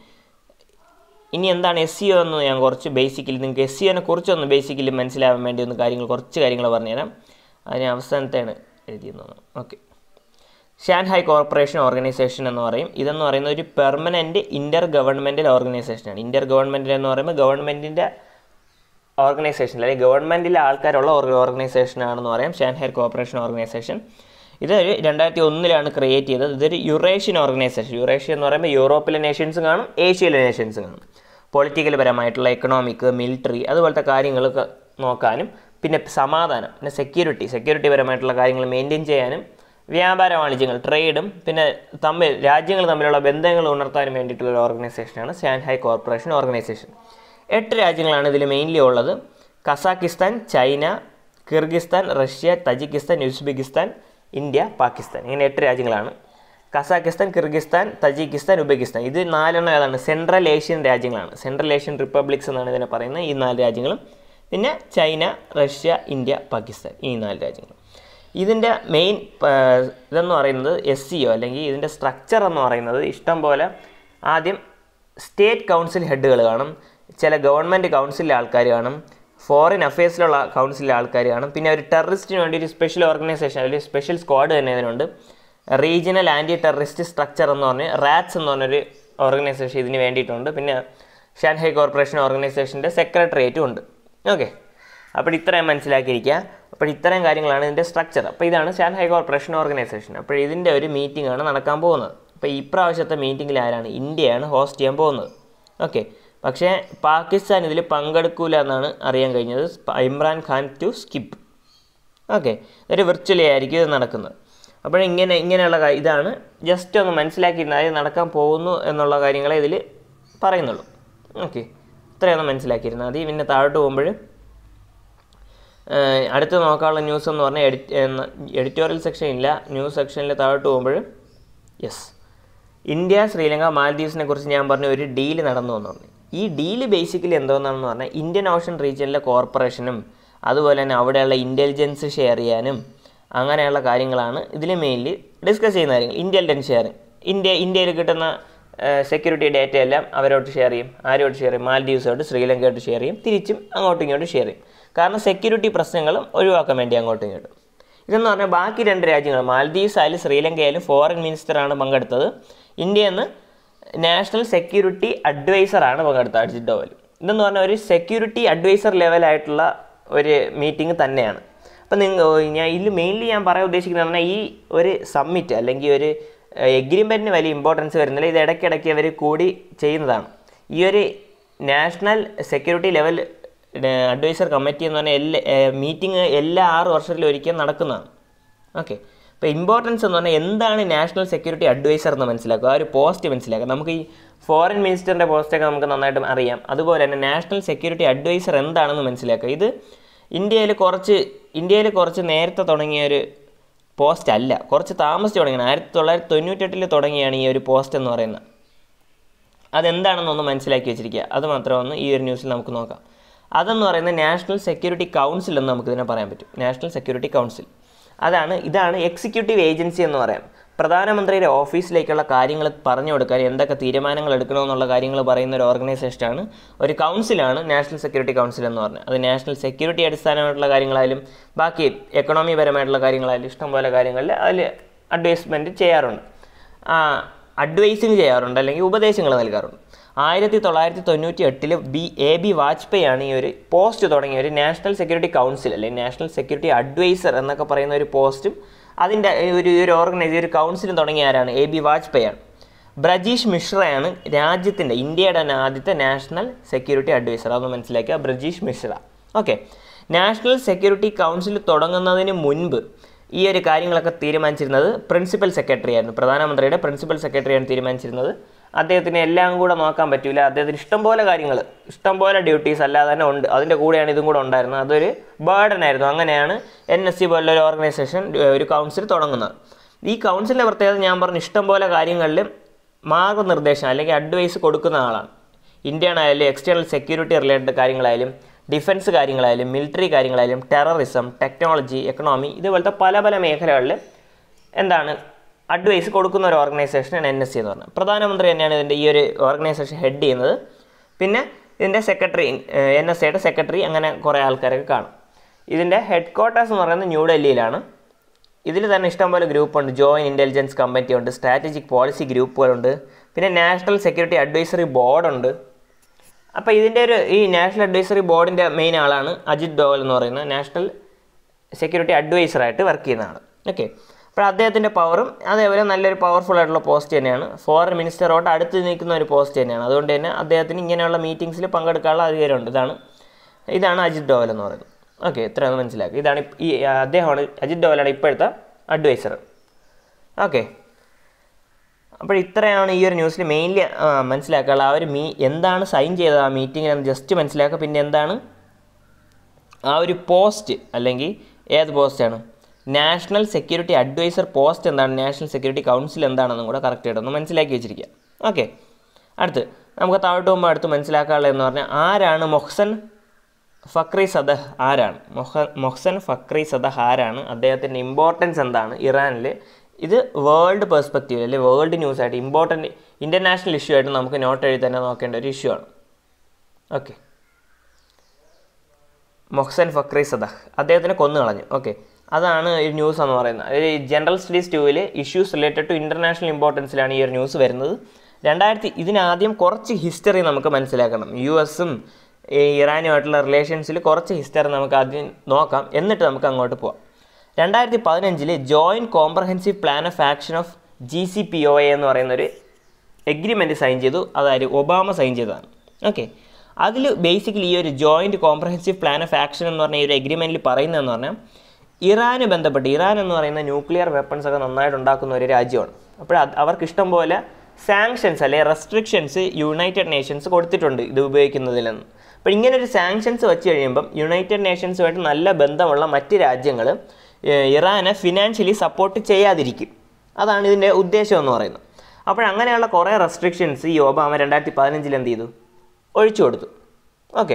ഇനി എന്താണ് എസ് സി ഒ എന്ന് ഞാൻ കുറച്ച് ബേസിക്കലി നിങ്ങൾക്ക് എസ് സി ഒനെ കുറിച്ചൊന്ന് ബേസിക്കലി മനസ്സിലാവാൻ വേണ്ടി ഒന്ന് കാര്യങ്ങൾ കുറച്ച് കാര്യങ്ങൾ പറഞ്ഞുതരാം അതിന് അവസാനത്തെയാണ് എഴുതിയെന്ന് ഓക്കെ ഷാൻഹായ് കോർപ്പറേഷൻ ഓർഗനൈസേഷൻ എന്ന് പറയും ഇതെന്ന് പറയുന്നത് ഒരു പെർമനൻറ്റ് ഇൻ്റർ ഗവൺമെൻറ്റൽ ഓർഗനൈസേഷനാണ് ഇൻ്റർ ഗവൺമെൻറ്റൽ എന്ന് പറയുമ്പോൾ ഗവൺമെൻറ്റിൻ്റെ ഓർഗനൈസേഷൻ അല്ലെങ്കിൽ ഗവൺമെൻറ്റിലെ ആൾക്കാരുള്ള ഓർഗനൈസേഷനാണെന്ന് പറയാം ഷാൻഹായ് കോർപ്പറേഷൻ ഓർഗനൈസേഷൻ ഇതൊരു രണ്ടായിരത്തി ഒന്നിലാണ് ക്രിയേറ്റ് ചെയ്തത് ഇതൊരു യുറേഷ്യൻ ഓർഗനൈസേഷൻ യുറേഷ്യ എന്ന് പറയുമ്പോൾ യൂറോപ്പിലെ നേഷൻസും കാണും ഏഷ്യയിലെ നേഷൻസും കാണും പൊളിറ്റിക്കൽ പരമായിട്ടുള്ള എക്കണോമിക് മിലിറ്ററി അതുപോലത്തെ കാര്യങ്ങളൊക്കെ നോക്കാനും പിന്നെ സമാധാനം പിന്നെ സെക്യൂരിറ്റി സെക്യൂരിറ്റി പരമായിട്ടുള്ള കാര്യങ്ങൾ മെയിൻറ്റെയിൻ ചെയ്യാനും വ്യാപാര വാണിജ്യങ്ങൾ ട്രേഡും പിന്നെ തമ്മിൽ രാജ്യങ്ങൾ തമ്മിലുള്ള ബന്ധങ്ങൾ ഉണർത്താനും വേണ്ടിയിട്ടുള്ള ഒരു ഓർഗനൈസേഷനാണ് ഷാൻഹായ് കോർപ്പറേഷൻ ഓർഗനൈസേഷൻ എട്ട് രാജ്യങ്ങളാണ് ഇതിൽ മെയിൻലി ഉള്ളത് Kazakhstan China Kyrgyzstan Russia Tajikistan Uzbekistan India Pakistan ഇങ്ങനെ എട്ട് രാജ്യങ്ങളാണ് കസാക്കിസ്ഥാൻ കിർഗിസ്ഥാൻ തജിക്കിസ്ഥാൻ ഉബെക്കിസ്ഥാൻ ഇത് നാലെണ്ണം ഏതാണ് സെൻട്രൽ ഏഷ്യൻ രാജ്യങ്ങളാണ് സെൻട്രൽ ഏഷ്യൻ റിപ്പബ്ലിക്സ് എന്നാണ് ഇതിനെ പറയുന്നത് ഈ നാല് രാജ്യങ്ങളും പിന്നെ ചൈന റഷ്യ ഇന്ത്യ പാകിസ്ഥാൻ ഈ നാല് രാജ്യങ്ങൾ ഇതിൻ്റെ മെയിൻ ഇതെന്ന് പറയുന്നത് എസ് സി ഒ അല്ലെങ്കിൽ ഇതിൻ്റെ സ്ട്രക്ചർ എന്ന് പറയുന്നത് ഇഷ്ടം പോലെ ആദ്യം സ്റ്റേറ്റ് കൗൺസിൽ ഹെഡുകൾ കാണും ചില ഗവൺമെൻറ് കൗൺസിലിലെ ആൾക്കാർ കാണും ഫോറിൻ അഫയേഴ്സിലുള്ള കൗൺസിലിലെ ആൾക്കാർ കാണും പിന്നെ ഒരു ടെററിസ്റ്റിന് വേണ്ടി ഒരു സ്പെഷ്യൽ ഓർഗനൈസേഷൻ ഒരു സ്പെഷ്യൽ സ്ക്വാഡ് തന്നെ ഇതിനുണ്ട് റീജിയണൽ ആൻറ്റി ടെററിസ്റ്റ് സ്ട്രക്ചർ എന്ന് പറഞ്ഞ് റാറ്റ്സ് എന്ന് പറഞ്ഞൊരു ഓർഗനൈസേഷൻ ഇതിന് വേണ്ടിയിട്ടുണ്ട് പിന്നെ ഷാൻഹൈ കോർപ്പറേഷൻ ഓർഗനൈസേഷൻ്റെ സെക്രട്ടേറിയറ്റും ഉണ്ട് ഓക്കെ അപ്പോൾ ഇത്രയും മനസ്സിലാക്കിയിരിക്കുക അപ്പോൾ ഇത്രയും കാര്യങ്ങളാണ് ഇതിൻ്റെ സ്ട്രക്ചർ അപ്പോൾ ഇതാണ് ഷാൻഹൈ കോർപ്പറേഷൻ ഓർഗനൈസേഷൻ അപ്പോൾ ഇതിൻ്റെ ഒരു മീറ്റിംഗ് ആണ് നടക്കാൻ പോകുന്നത് അപ്പോൾ ഈ പ്രാവശ്യത്തെ മീറ്റിങ്ങിൽ ആരാണ് ഇന്ത്യയാണ് ഹോസ്റ്റ് ചെയ്യാൻ പോകുന്നത് ഓക്കെ പക്ഷേ പാകിസ്ഥാൻ ഇതിൽ പങ്കെടുക്കൂല എന്നാണ് അറിയാൻ കഴിഞ്ഞത് Imran Khan to skip okay ഒരു വിർച്വലി ആയിരിക്കും ഇത് നടക്കുന്നത് അപ്പോൾ ഇങ്ങനെ ഇങ്ങനെയുള്ള കാ- ഇതാണ് ജസ്റ്റ് ഒന്ന് മനസ്സിലാക്കിയിരുന്നത് അതായത് നടക്കാൻ പോകുന്നു എന്നുള്ള കാര്യങ്ങളെ ഇതിൽ പറയുന്നുള്ളൂ ഓക്കെ ഇത്രയൊന്ന് മനസ്സിലാക്കിയിരുന്നത് മതി പിന്നെ താഴോട്ട് പോകുമ്പോൾ അടുത്ത് നോക്കാനുള്ള ന്യൂസ് എന്ന് പറഞ്ഞാൽ എഡി എഡിറ്റോറിയൽ സെക്ഷൻ ഇല്ല ന്യൂസ് സെക്ഷനിൽ താഴോട്ട് പോകുമ്പോൾ യെസ് ഇന്ത്യ ശ്രീലങ്ക മാൽദീവ്സിനെ കുറിച്ച് ഞാൻ പറഞ്ഞ ഒരു ഡീല് നടന്നു എന്ന് പറഞ്ഞു ഈ ഡീല് ബേസിക്കലി എന്തോന്നാണെന്ന് പറഞ്ഞാൽ ഇന്ത്യൻ ഓഷൻ റീജിയനിലെ കോർപ്പറേഷനും അതുപോലെ തന്നെ അവിടെയുള്ള ഇൻ്റലിജൻസ് ഷെയർ ചെയ്യാനും അങ്ങനെയുള്ള കാര്യങ്ങളാണ് ഇതിൽ മെയിൻലി ഡിസ്കസ് ചെയ്യുന്ന കാര്യങ്ങൾ ഇൻ്റലിജൻസ് ഷെയറിങ് ഇന്ത്യ ഇന്ത്യയിൽ കിട്ടുന്ന സെക്യൂരിറ്റി ഡേറ്റ എല്ലാം അവരോട്ട് ഷെയർ ചെയ്യും ആരോട്ട് ഷെയർ ചെയ്യും മാൽദീവ്സോട്ട് ശ്രീലങ്കയോട്ട് ഷെയർ ചെയ്യും തിരിച്ചും അങ്ങോട്ടും ഇങ്ങോട്ടും ഷെയർ ചെയ്യും കാരണം സെക്യൂരിറ്റി പ്രശ്നങ്ങളും ഒഴിവാക്കാൻ വേണ്ടി അങ്ങോട്ടും ഇങ്ങോട്ടും ഇതെന്ന് പറഞ്ഞാൽ ബാക്കി രണ്ട് രാജ്യങ്ങൾ മാൽദീവ്സ് ആയാലും ശ്രീലങ്ക ആയാലും ഫോറിൻ മിനിസ്റ്ററാണ് പങ്കെടുത്തത് ഇന്ത്യയിൽ നിന്ന് നാഷണൽ സെക്യൂരിറ്റി അഡ്വൈസറാണ് പങ്കെടുത്തത് അജിത് ഡോവൽ ഇതെന്ന് പറഞ്ഞാൽ ഒരു സെക്യൂരിറ്റി അഡ്വൈസർ ലെവലായിട്ടുള്ള ഒരു മീറ്റിംഗ് തന്നെയാണ് അപ്പം നിങ്ങൾ ഞാൻ ഇതിൽ മെയിൻലി ഞാൻ പറയാൻ ഉദ്ദേശിക്കുന്നത് പറഞ്ഞാൽ ഈ ഒരു സമ്മിറ്റ് അല്ലെങ്കിൽ ഒരു എഗ്രിമെൻറ്റിന് വലിയ ഇമ്പോർട്ടൻസ് വരുന്നില്ല ഇത് ഇടയ്ക്കിടയ്ക്ക് അവർ കൂടി ചെയ്യുന്നതാണ് ഈ ഒരു national security level adviser committee എന്ന് പറഞ്ഞാൽ എല്ലാ മീറ്റിംഗ് എല്ലാ ആറ് വർഷത്തിലും ഒരിക്കൽ നടക്കുന്നതാണ് ഓക്കെ അപ്പോൾ ഇമ്പോർട്ടൻസ് എന്ന് പറഞ്ഞാൽ എന്താണ് നാഷണൽ സെക്യൂരിറ്റി അഡ്വൈസർ എന്ന് മനസ്സിലാക്കുക ആ ഒരു പോസ്റ്റ് മനസ്സിലാക്കുക നമുക്ക് ഈ ഫോറിൻ മിനിസ്റ്ററിൻ്റെ പോസ്റ്റൊക്കെ നമുക്ക് നന്നായിട്ട് അറിയാം അതുപോലെ തന്നെ നാഷണൽ സെക്യൂരിറ്റി അഡ്വൈസർ എന്താണെന്ന് മനസ്സിലാക്കുക ഇത് ഇന്ത്യയിൽ കുറച്ച് ഇന്ത്യയിൽ കുറച്ച് നേരത്തെ തുടങ്ങിയ ഒരു പോസ്റ്റ് അല്ല കുറച്ച് താമസിച്ച് തുടങ്ങിയാണ് ആയിരത്തി തൊള്ളായിരത്തി തൊണ്ണൂറ്റെട്ടിൽ തുടങ്ങിയാണ് ഈ ഒരു പോസ്റ്റ് എന്ന് പറയുന്നത് അതെന്താണെന്നൊന്ന് മനസ്സിലാക്കി വെച്ചിരിക്കുക അത് മാത്രമൊന്ന് ഈ ഒരു ന്യൂസിൽ നമുക്ക് നോക്കാം അതെന്ന് പറയുന്നത് നാഷണൽ സെക്യൂരിറ്റി കൗൺസിൽ എന്ന് നമുക്കിതിനെ പറയാൻ പറ്റും നാഷണൽ സെക്യൂരിറ്റി കൗൺസിൽ അതാണ് ഇതാണ് എക്സിക്യൂട്ടീവ് ഏജൻസി എന്ന് പറയാം പ്രധാനമന്ത്രിയുടെ ഓഫീസിലേക്കുള്ള കാര്യങ്ങൾ പറഞ്ഞു കൊടുക്കാൻ എന്തൊക്കെ തീരുമാനങ്ങൾ എടുക്കണമെന്നുള്ള കാര്യങ്ങൾ പറയുന്ന ഒരു ഓർഗനൈസേഷനാണ് ഒരു കൗൺസിലാണ് നാഷണൽ സെക്യൂരിറ്റി കൗൺസിൽ എന്ന് പറഞ്ഞത് അത് നാഷണൽ സെക്യൂരിറ്റി അടിസ്ഥാനമായിട്ടുള്ള കാര്യങ്ങളായാലും ബാക്കി എക്കണോമി പരമായിട്ടുള്ള കാര്യങ്ങളായാലും ഇഷ്ടംപോലെ കാര്യങ്ങളിൽ അതിൽ അഡ്വൈസ്മെൻറ്റ് ചെയ്യാറുണ്ട് അഡ്വൈസിങ് ചെയ്യാറുണ്ട് അല്ലെങ്കിൽ ഉപദേശങ്ങൾ നൽകാറുണ്ട് ആയിരത്തി തൊള്ളായിരത്തി തൊണ്ണൂറ്റി എട്ടിൽ ബി എ ബി വാജ്പേയി ആണ് ഈ ഒരു പോസ്റ്റ് തുടങ്ങിയ ഒരു നാഷണൽ സെക്യൂരിറ്റി കൗൺസിൽ അല്ലെങ്കിൽ നാഷണൽ സെക്യൂരിറ്റി അഡ്വൈസർ എന്നൊക്കെ പറയുന്ന ഒരു പോസ്റ്റും അതിൻ്റെ ഒരു ഒരു ഓർഗനൈസ് ഒരു കൗൺസിലും തുടങ്ങിയ ആരാണ് എ ബി വാജ്പേയി ആണ് ബ്രജീഷ് മിശ്രയാണ് രാജ്യത്തിൻ്റെ ഇന്ത്യയുടെ തന്നെ ആദ്യത്തെ നാഷണൽ സെക്യൂരിറ്റി അഡ്വൈസർ അതൊന്ന് മനസ്സിലാക്കുക Brajesh Mishra okay national security council തുടങ്ങുന്നതിന് മുൻപ് ഈ ഒരു കാര്യങ്ങളൊക്കെ തീരുമാനിച്ചിരുന്നത് പ്രിൻസിപ്പൽ സെക്രട്ടറി ആയിരുന്നു പ്രധാനമന്ത്രിയുടെ പ്രിൻസിപ്പൽ സെക്രട്ടറിയാണ് തീരുമാനിച്ചിരുന്നത് അദ്ദേഹത്തിന് എല്ലാം കൂടെ നോക്കാൻ പറ്റില്ല അദ്ദേഹത്തിന് ഇഷ്ടംപോലെ കാര്യങ്ങൾ ഇഷ്ടംപോലെ ഡ്യൂട്ടീസ് അല്ലാതെ തന്നെ ഉണ്ട് അതിൻ്റെ കൂടെയാണ് ഇതും കൂടെ ഉണ്ടായിരുന്നത് അതൊരു ബേർഡൻ ആയിരുന്നു അങ്ങനെയാണ് എൻ എസ് സി പോലുള്ള ഒരു ഓർഗനൈസേഷൻ ഒരു കൗൺസിൽ തുടങ്ങുന്നത് ഈ കൗൺസിലിൻ്റെ പ്രത്യേകത ഞാൻ പറഞ്ഞു ഇഷ്ടംപോലെ കാര്യങ്ങളിൽ മാർഗനിർദ്ദേശം അല്ലെങ്കിൽ അഡ്വൈസ് കൊടുക്കുന്ന ആളാണ് ഇന്ത്യൻ ആയാലും എക്സ്റ്റേണൽ സെക്യൂരിറ്റി റിലേറ്റഡ് കാര്യങ്ങളായാലും ഡിഫൻസ് കാര്യങ്ങളായാലും മിലിറ്ററി കാര്യങ്ങളായാലും ടെററിസം ടെക്നോളജി എക്കണോമി ഇതുപോലത്തെ പല പല മേഖലകളിൽ എന്താണ് അഡ്വൈസ് കൊടുക്കുന്ന ഒരു ഓർഗനൈസേഷനാണ് എൻ എസ് സി എന്ന് പറഞ്ഞത് പ്രധാനമന്ത്രി തന്നെയാണ് ഇതിൻ്റെ ഈ ഒരു ഓർഗനൈസേഷൻ ഹെഡ് ചെയ്യുന്നത് പിന്നെ ഇതിൻ്റെ സെക്രട്ടറി എൻ എസ് സിയുടെ സെക്രട്ടറി അങ്ങനെ കുറേ ആൾക്കാരൊക്കെ കാണും ഇതിൻ്റെ ഹെഡ് ക്വാർട്ടേഴ്സ് എന്ന് പറയുന്നത് ന്യൂഡൽഹിയിലാണ് ഇതിൽ തന്നെ ഇഷ്ടംപോലെ ഗ്രൂപ്പുണ്ട് ജോയിൻറ്റ് ഇൻ്റലിജൻസ് കമ്മിറ്റി ഉണ്ട് സ്ട്രാറ്റജിക് പോളിസി ഗ്രൂപ്പുകളുണ്ട് പിന്നെ നാഷണൽ സെക്യൂരിറ്റി അഡ്വൈസറി ബോർഡുണ്ട് അപ്പോൾ ഇതിൻ്റെ ഒരു ഈ നാഷണൽ അഡ്വൈസറി ബോർഡിൻ്റെ മെയിൻ ആളാണ് അജിത് ഡോവൽ എന്ന് പറയുന്ന നാഷണൽ സെക്യൂരിറ്റി അഡ്വൈസറായിട്ട് വർക്ക് ചെയ്യുന്ന ആൾ ഓക്കെ അപ്പോൾ അദ്ദേഹത്തിൻ്റെ പവറും അതേപോലെ നല്ലൊരു പവർഫുൾ ആയിട്ടുള്ള പോസ്റ്റ് തന്നെയാണ് ഫോറിൻ മിനിസ്റ്ററോട്ട് അടുത്ത് നിൽക്കുന്ന ഒരു പോസ്റ്റ് തന്നെയാണ് അതുകൊണ്ട് തന്നെ അദ്ദേഹത്തിന് ഇങ്ങനെയുള്ള മീറ്റിംഗ്സിൽ പങ്കെടുക്കാനുള്ള അധികാരമുണ്ട് ഇതാണ് ഇതാണ് അജിത് ഡോവൽ എന്ന് പറയുന്നത് ഓക്കെ ഇത്രയൊന്ന് മനസ്സിലാക്കി ഇതാണ് ഇപ്പ- ഈ അദ്ദേഹമാണ് അജിത് ഡോവലാണ് ഇപ്പോഴത്തെ അഡ്വൈസർ ഓക്കെ അപ്പോൾ ഇത്രയാണ് ഈ ഒരു ന്യൂസിൽ മെയിൻലി മനസ്സിലാക്കാനുള്ള ആ ഒരു മീ എന്താണ് സൈൻ ചെയ്തത് ആ മീറ്റിംഗിൽ എന്ന് ജസ്റ്റ് മനസ്സിലാക്കുക പിന്നെ എന്താണ് ആ ഒരു പോസ്റ്റ് അല്ലെങ്കിൽ ഏത് പോസ്റ്റാണ് നാഷണൽ സെക്യൂരിറ്റി അഡ്വൈസർ പോസ്റ്റ് എന്താണ് നാഷണൽ സെക്യൂരിറ്റി കൗൺസിൽ എന്താണെന്നും കൂടെ കറക്റ്റ് ഒന്ന് മനസ്സിലാക്കി വെച്ചിരിക്കുക ഓക്കെ അടുത്ത് നമുക്ക് താഴോട്ട് പോകുമ്പോൾ അടുത്ത് മനസ്സിലാക്കാനുള്ളതെന്ന് പറഞ്ഞാൽ ആരാണ് മൊഹ്സൻ ഫക്രി സദഹ് ആരാണ് മൊഹ മൊഹ്സൻ ഫക്രി സദഹ് ആരാണ് അദ്ദേഹത്തിൻ്റെ ഇമ്പോർട്ടൻസ് എന്താണ് ഇറാനിൽ ഇത് വേൾഡ് പെർസ്പെക്റ്റീവ് അല്ലെങ്കിൽ വേൾഡ് ന്യൂസ് ആയിട്ട് ഇമ്പോർട്ടൻറ്റ് ഇൻ്റർനാഷണൽ ഇഷ്യൂ ആയിട്ട് നമുക്ക് നോട്ട് എഴുതി തന്നെ നോക്കേണ്ട ഒരു ഇഷ്യൂ ആണ് ഓക്കെ മൊഹ്സൻ ഫക്രി സദഹ് അദ്ദേഹത്തിനെ കൊന്നു കളഞ്ഞു ഓക്കെ അതാണ് ഈ ന്യൂസ് എന്ന് പറയുന്നത് ഒരു ജനറൽ സ്റ്റഡീസ് ടൂവിൽ ഇഷ്യൂസ് റിലേറ്റഡ് ടു ഇൻ്റർനാഷണൽ ഇമ്പോർട്ടൻസിലാണ് ഈ ഒരു ന്യൂസ് വരുന്നത് രണ്ടായിരത്തി ഇതിനാദ്യം കുറച്ച് ഹിസ്റ്ററി നമുക്ക് മനസ്സിലാക്കണം യു എസും ഇറാനുമായിട്ടുള്ള റിലേഷൻസിൽ കുറച്ച് ഹിസ്റ്ററി നമുക്ക് ആദ്യം നോക്കാം എന്നിട്ട് നമുക്ക് അങ്ങോട്ട് പോവാം രണ്ടായിരത്തി പതിനഞ്ചിൽ Joint Comprehensive Plan of Action of J C P O A എന്ന് പറയുന്ന ഒരു എഗ്രിമെൻറ്റ് സൈൻ ചെയ്തു അതായത് ഒബാമ സൈൻ ചെയ്തതാണ് ഓക്കെ അതിൽ ബേസിക്കലി ഈ ഒരു Joint Comprehensive Plan of Action എന്ന് പറഞ്ഞ ഈ ഒരു എഗ്രിമെൻറ്റിൽ പറയുന്നതെന്ന് പറഞ്ഞാൽ ഇറാന് ബന്ധപ്പെട്ട് ഇറാൻ എന്ന് പറയുന്ന ന്യൂക്ലിയർ വെപ്പൺസ് ഒക്കെ നന്നായിട്ട് ഉണ്ടാക്കുന്ന ഒരു രാജ്യമാണ് അപ്പോൾ അത് അവർക്ക് ഇഷ്ടം പോലെ സാങ്ഷൻസ് അല്ലെങ്കിൽ റെസ്ട്രിക്ഷൻസ് യുണൈറ്റഡ് നേഷൻസ് കൊടുത്തിട്ടുണ്ട് ഇത് ഉപയോഗിക്കുന്നതിലെന്ന് അപ്പോൾ ഇങ്ങനെ ഒരു സാങ്ഷൻസ് വെച്ച് കഴിയുമ്പം യുണൈറ്റഡ് നേഷൻസുമായിട്ട് നല്ല ബന്ധമുള്ള മറ്റ് രാജ്യങ്ങൾ ഇറാനെ ഫിനാൻഷ്യലി സപ്പോർട്ട് ചെയ്യാതിരിക്കും അതാണ് ഇതിൻ്റെ ഉദ്ദേശം എന്ന് പറയുന്നത് അപ്പോൾ അങ്ങനെയുള്ള കുറേ റെസ്ട്രിക്ഷൻസ് ഈ ഒബാമ രണ്ടായിരത്തി പതിനഞ്ചിൽ എന്ത് ചെയ്തു ഒഴിച്ചു കൊടുത്തു ഓക്കെ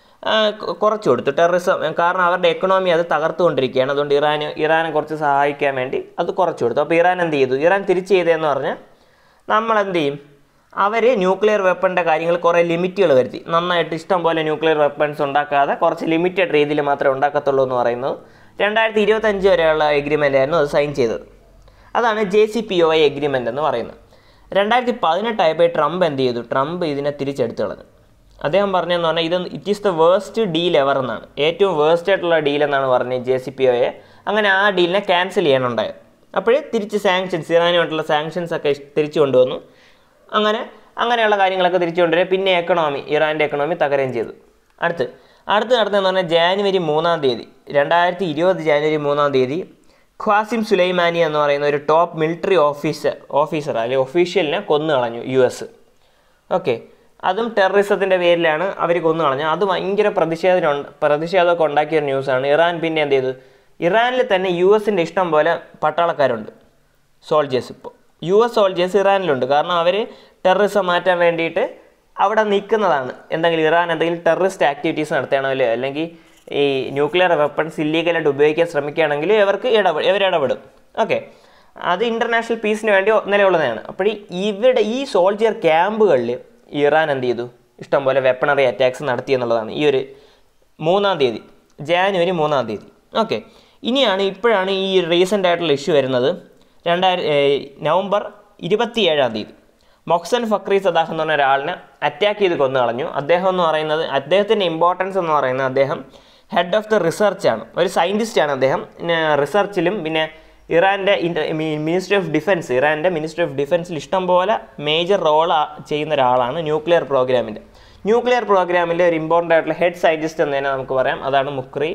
കുറച്ച് കൊടുത്തു ടെററിസം കാരണം അവരുടെ എക്കണോമി അത് തകർത്തുകൊണ്ടിരിക്കുകയാണ് അതുകൊണ്ട് ഇറാൻ ഇറാനെ കുറച്ച് സഹായിക്കാൻ വേണ്ടി അത് കുറച്ച് കൊടുത്തു അപ്പോൾ ഇറാൻ എന്ത് ചെയ്തു ഇറാൻ തിരിച്ച് ചെയ്തതെന്ന് പറഞ്ഞാൽ നമ്മൾ എന്ത് ചെയ്യും അവർ ന്യൂക്ലിയർ വെപ്പണിൻ്റെ കാര്യങ്ങൾ കുറേ ലിമിറ്റുകൾ വരുത്തി നന്നായിട്ട് ഇഷ്ടം പോലെ ന്യൂക്ലിയർ വെപ്പൺസ് ഉണ്ടാക്കാതെ കുറച്ച് ലിമിറ്റഡ് രീതിയിൽ മാത്രമേ ഉണ്ടാക്കത്തുള്ളൂ എന്ന് പറയുന്നത് രണ്ടായിരത്തി ഇരുപത്തഞ്ച് വരെയുള്ള എഗ്രിമെൻ്റ് ആയിരുന്നു അത് സൈൻ ചെയ്തത് അതാണ് J C P O I agreement എന്ന് പറയുന്നത് രണ്ടായിരത്തി പതിനെട്ടായപ്പോൾ ട്രംപ് എന്ത് ചെയ്തു ട്രംപ് ഇതിനെ തിരിച്ചെടുത്ത് കളഞ്ഞു അദ്ദേഹം പറഞ്ഞതെന്ന് പറഞ്ഞാൽ ഇത് it is the worst deal ever എന്നാണ് ഏറ്റവും വേസ്റ്റ് ആയിട്ടുള്ള ഡീൽ എന്നാണ് പറഞ്ഞത് ജെ സി പി ഒയെ അങ്ങനെ ആ ഡീലിനെ ക്യാൻസൽ ചെയ്യാനുണ്ടായത് അപ്പോഴേ തിരിച്ച് സാങ്ഷൻസ് ഇറാനുമായിട്ടുള്ള സാങ്ഷൻസ് ഒക്കെ തിരിച്ചു കൊണ്ടുവന്നു അങ്ങനെ അങ്ങനെയുള്ള കാര്യങ്ങളൊക്കെ തിരിച്ചു കൊണ്ടുവരിക പിന്നെ എക്കണോമി ഇറാൻ്റെ എക്കണോമി തകരുകയും ചെയ്തു അടുത്ത് അടുത്ത് നടന്നതെന്ന് പറഞ്ഞാൽ ജാനുവരി മൂന്നാം തീയതി രണ്ടായിരത്തി ഇരുപത് ജാനുവരി മൂന്നാം തീയതി ഖ്വാസിം സുലൈമാനി എന്ന് പറയുന്ന ഒരു ടോപ്പ് മിലിറ്ററി ഓഫീസർ ഓഫീസർ അല്ലെങ്കിൽ ഒഫീഷ്യലിനെ കൊന്നു കളഞ്ഞു യു എസ് ഓക്കെ അതും ടെററിസത്തിൻ്റെ പേരിലാണ് അവർ കൊന്നു കളഞ്ഞത് അത് ഭയങ്കര പ്രതിഷേധം പ്രതിഷേധമൊക്കെ ഉണ്ടാക്കിയ ഒരു ന്യൂസാണ് ഇറാൻ പിന്നെ എന്ത് ചെയ്തു ഇറാനിൽ തന്നെ യു എസിൻ്റെ ഇഷ്ടം പോലെ പട്ടാളക്കാരുണ്ട് സോൾജേഴ്സ് ഇപ്പോൾ യു എസ് സോൾജേഴ്സ് ഇറാനിലുണ്ട് കാരണം അവർ ടെററിസം മാറ്റാൻ വേണ്ടിയിട്ട് അവിടെ നിൽക്കുന്നതാണ് എന്തെങ്കിലും ഇറാൻ എന്തെങ്കിലും ടെററിസ്റ്റ് ആക്ടിവിറ്റീസ് നടത്തുകയാണോ അല്ലെങ്കിൽ ഈ ന്യൂക്ലിയർ വെപ്പൺസ് ഇല്ലീഗലായിട്ട് ഉപയോഗിക്കാൻ ശ്രമിക്കുകയാണെങ്കിൽ ഇവർക്ക് ഇടപെടും ഇവർ ഇടപെടും ഓക്കെ അത് ഇൻ്റർനാഷണൽ പീസിന് വേണ്ടി നിലയുള്ളതാണ് അപ്പോൾ ഇവിടെ ഈ സോൾജിയർ ക്യാമ്പുകളിൽ ഇറാൻ എന്ത് ചെയ്തു ഇഷ്ടംപോലെ വെപ്പണറി അറ്റാക്സ് നടത്തി എന്നുള്ളതാണ് ഈ ഒരു മൂന്നാം തീയതി ജാനുവരി മൂന്നാം തീയതി ഓക്കെ ഇനിയാണ് ഇപ്പോഴാണ് ഈ റീസെൻ്റ് ആയിട്ടുള്ള ഇഷ്യൂ വരുന്നത് രണ്ടായിരം നവംബർ ഇരുപത്തിയേഴാം തീയതി മൊക്സൻ ഫക്രി സദാഹ് എന്ന് പറഞ്ഞ ഒരാളിനെ അറ്റാക്ക് ചെയ്ത് കൊന്നു കളഞ്ഞു അദ്ദേഹം എന്ന് പറയുന്നത് അദ്ദേഹത്തിൻ്റെ ഇമ്പോർട്ടൻസ് എന്ന് പറയുന്നത് അദ്ദേഹം ഹെഡ് ഓഫ് ദ റിസർച്ചാണ് ഒരു സയൻറ്റിസ്റ്റാണ് അദ്ദേഹം പിന്നെ റിസർച്ചിലും പിന്നെ ഇറാൻ്റെ മിനിസ്ട്രി ഓഫ് ഡിഫൻസ് ഇറാൻ്റെ മിനിസ്ട്രി ഓഫ് ഡിഫൻസിൽ ഇഷ്ടംപോലെ മേജർ റോൾ ചെയ്യുന്ന ഒരാളാണ് ന്യൂക്ലിയർ പ്രോഗ്രാമിൻ്റെ ന്യൂക്ലിയർ പ്രോഗ്രാമിൻ്റെ ഒരു ഇമ്പോർട്ടൻ്റ് ആയിട്ടുള്ള ഹെഡ് സയൻറ്റിസ്റ്റ് എന്ന് തന്നെ നമുക്ക് പറയാം അതാണ് മുക്രി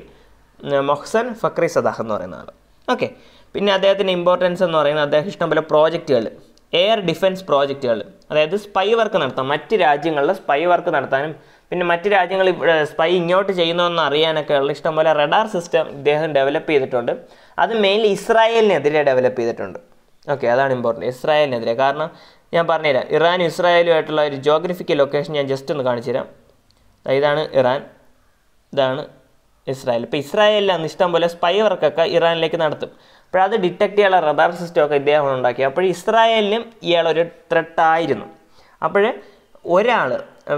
മൊഹ്സൻ ഫക്രി സദാഹ് എന്ന് പറയുന്ന ആൾ ഓക്കെ പിന്നെ അദ്ദേഹത്തിൻ്റെ ഇമ്പോർട്ടൻസ് എന്ന് പറയുന്നത് അദ്ദേഹം ഇഷ്ടംപോലെ പ്രോജക്റ്റുകൾ എയർ ഡിഫൻസ് പ്രോജക്റ്റുകൾ അതായത് സ്പൈ വർക്ക് നടത്താം മറ്റ് രാജ്യങ്ങളിൽ സ്പൈ വർക്ക് നടത്താനും പിന്നെ മറ്റ് രാജ്യങ്ങൾ സ്പൈ ഇങ്ങോട്ട് ചെയ്യുന്നതെന്ന് അറിയാനൊക്കെ ഉള്ള ഇഷ്ടംപോലെ റഡാർ സിസ്റ്റം ഇദ്ദേഹം ഡെവലപ്പ് ചെയ്തിട്ടുണ്ട് അത് മെയിൻലി ഇസ്രായേലിനെതിരെ ഡെവലപ്പ് ചെയ്തിട്ടുണ്ട് ഓക്കെ അതാണ് ഇമ്പോർട്ടൻറ്റ് ഇസ്രായേലിനെതിരെ കാരണം ഞാൻ പറഞ്ഞുതരാം ഇറാനും ഇസ്രായേലുമായിട്ടുള്ള ഒരു ജോഗ്രഫിക്കൽ ലൊക്കേഷൻ ഞാൻ ജസ്റ്റ് ഒന്ന് കാണിച്ചു തരാം ഇതാണ് ഇറാൻ ഇതാണ് ഇസ്രായേൽ ഇപ്പോൾ ഇസ്രായേലിലാണ് ഇഷ്ടം പോലെ സ്പൈ വർക്കൊക്കെ ഇറാനിലേക്ക് നടത്തും അപ്പോൾ അത് ഡിറ്റക്ട് ചെയ്യാനുള്ള റഡാർ സിസ്റ്റം ഒക്കെ ഇദ്ദേഹം ഉണ്ടാക്കി അപ്പോൾ ഇസ്രായേലിനും ഇയാളൊരു ത്രെട്ടായിരുന്നു അപ്പോൾ ഒരാൾ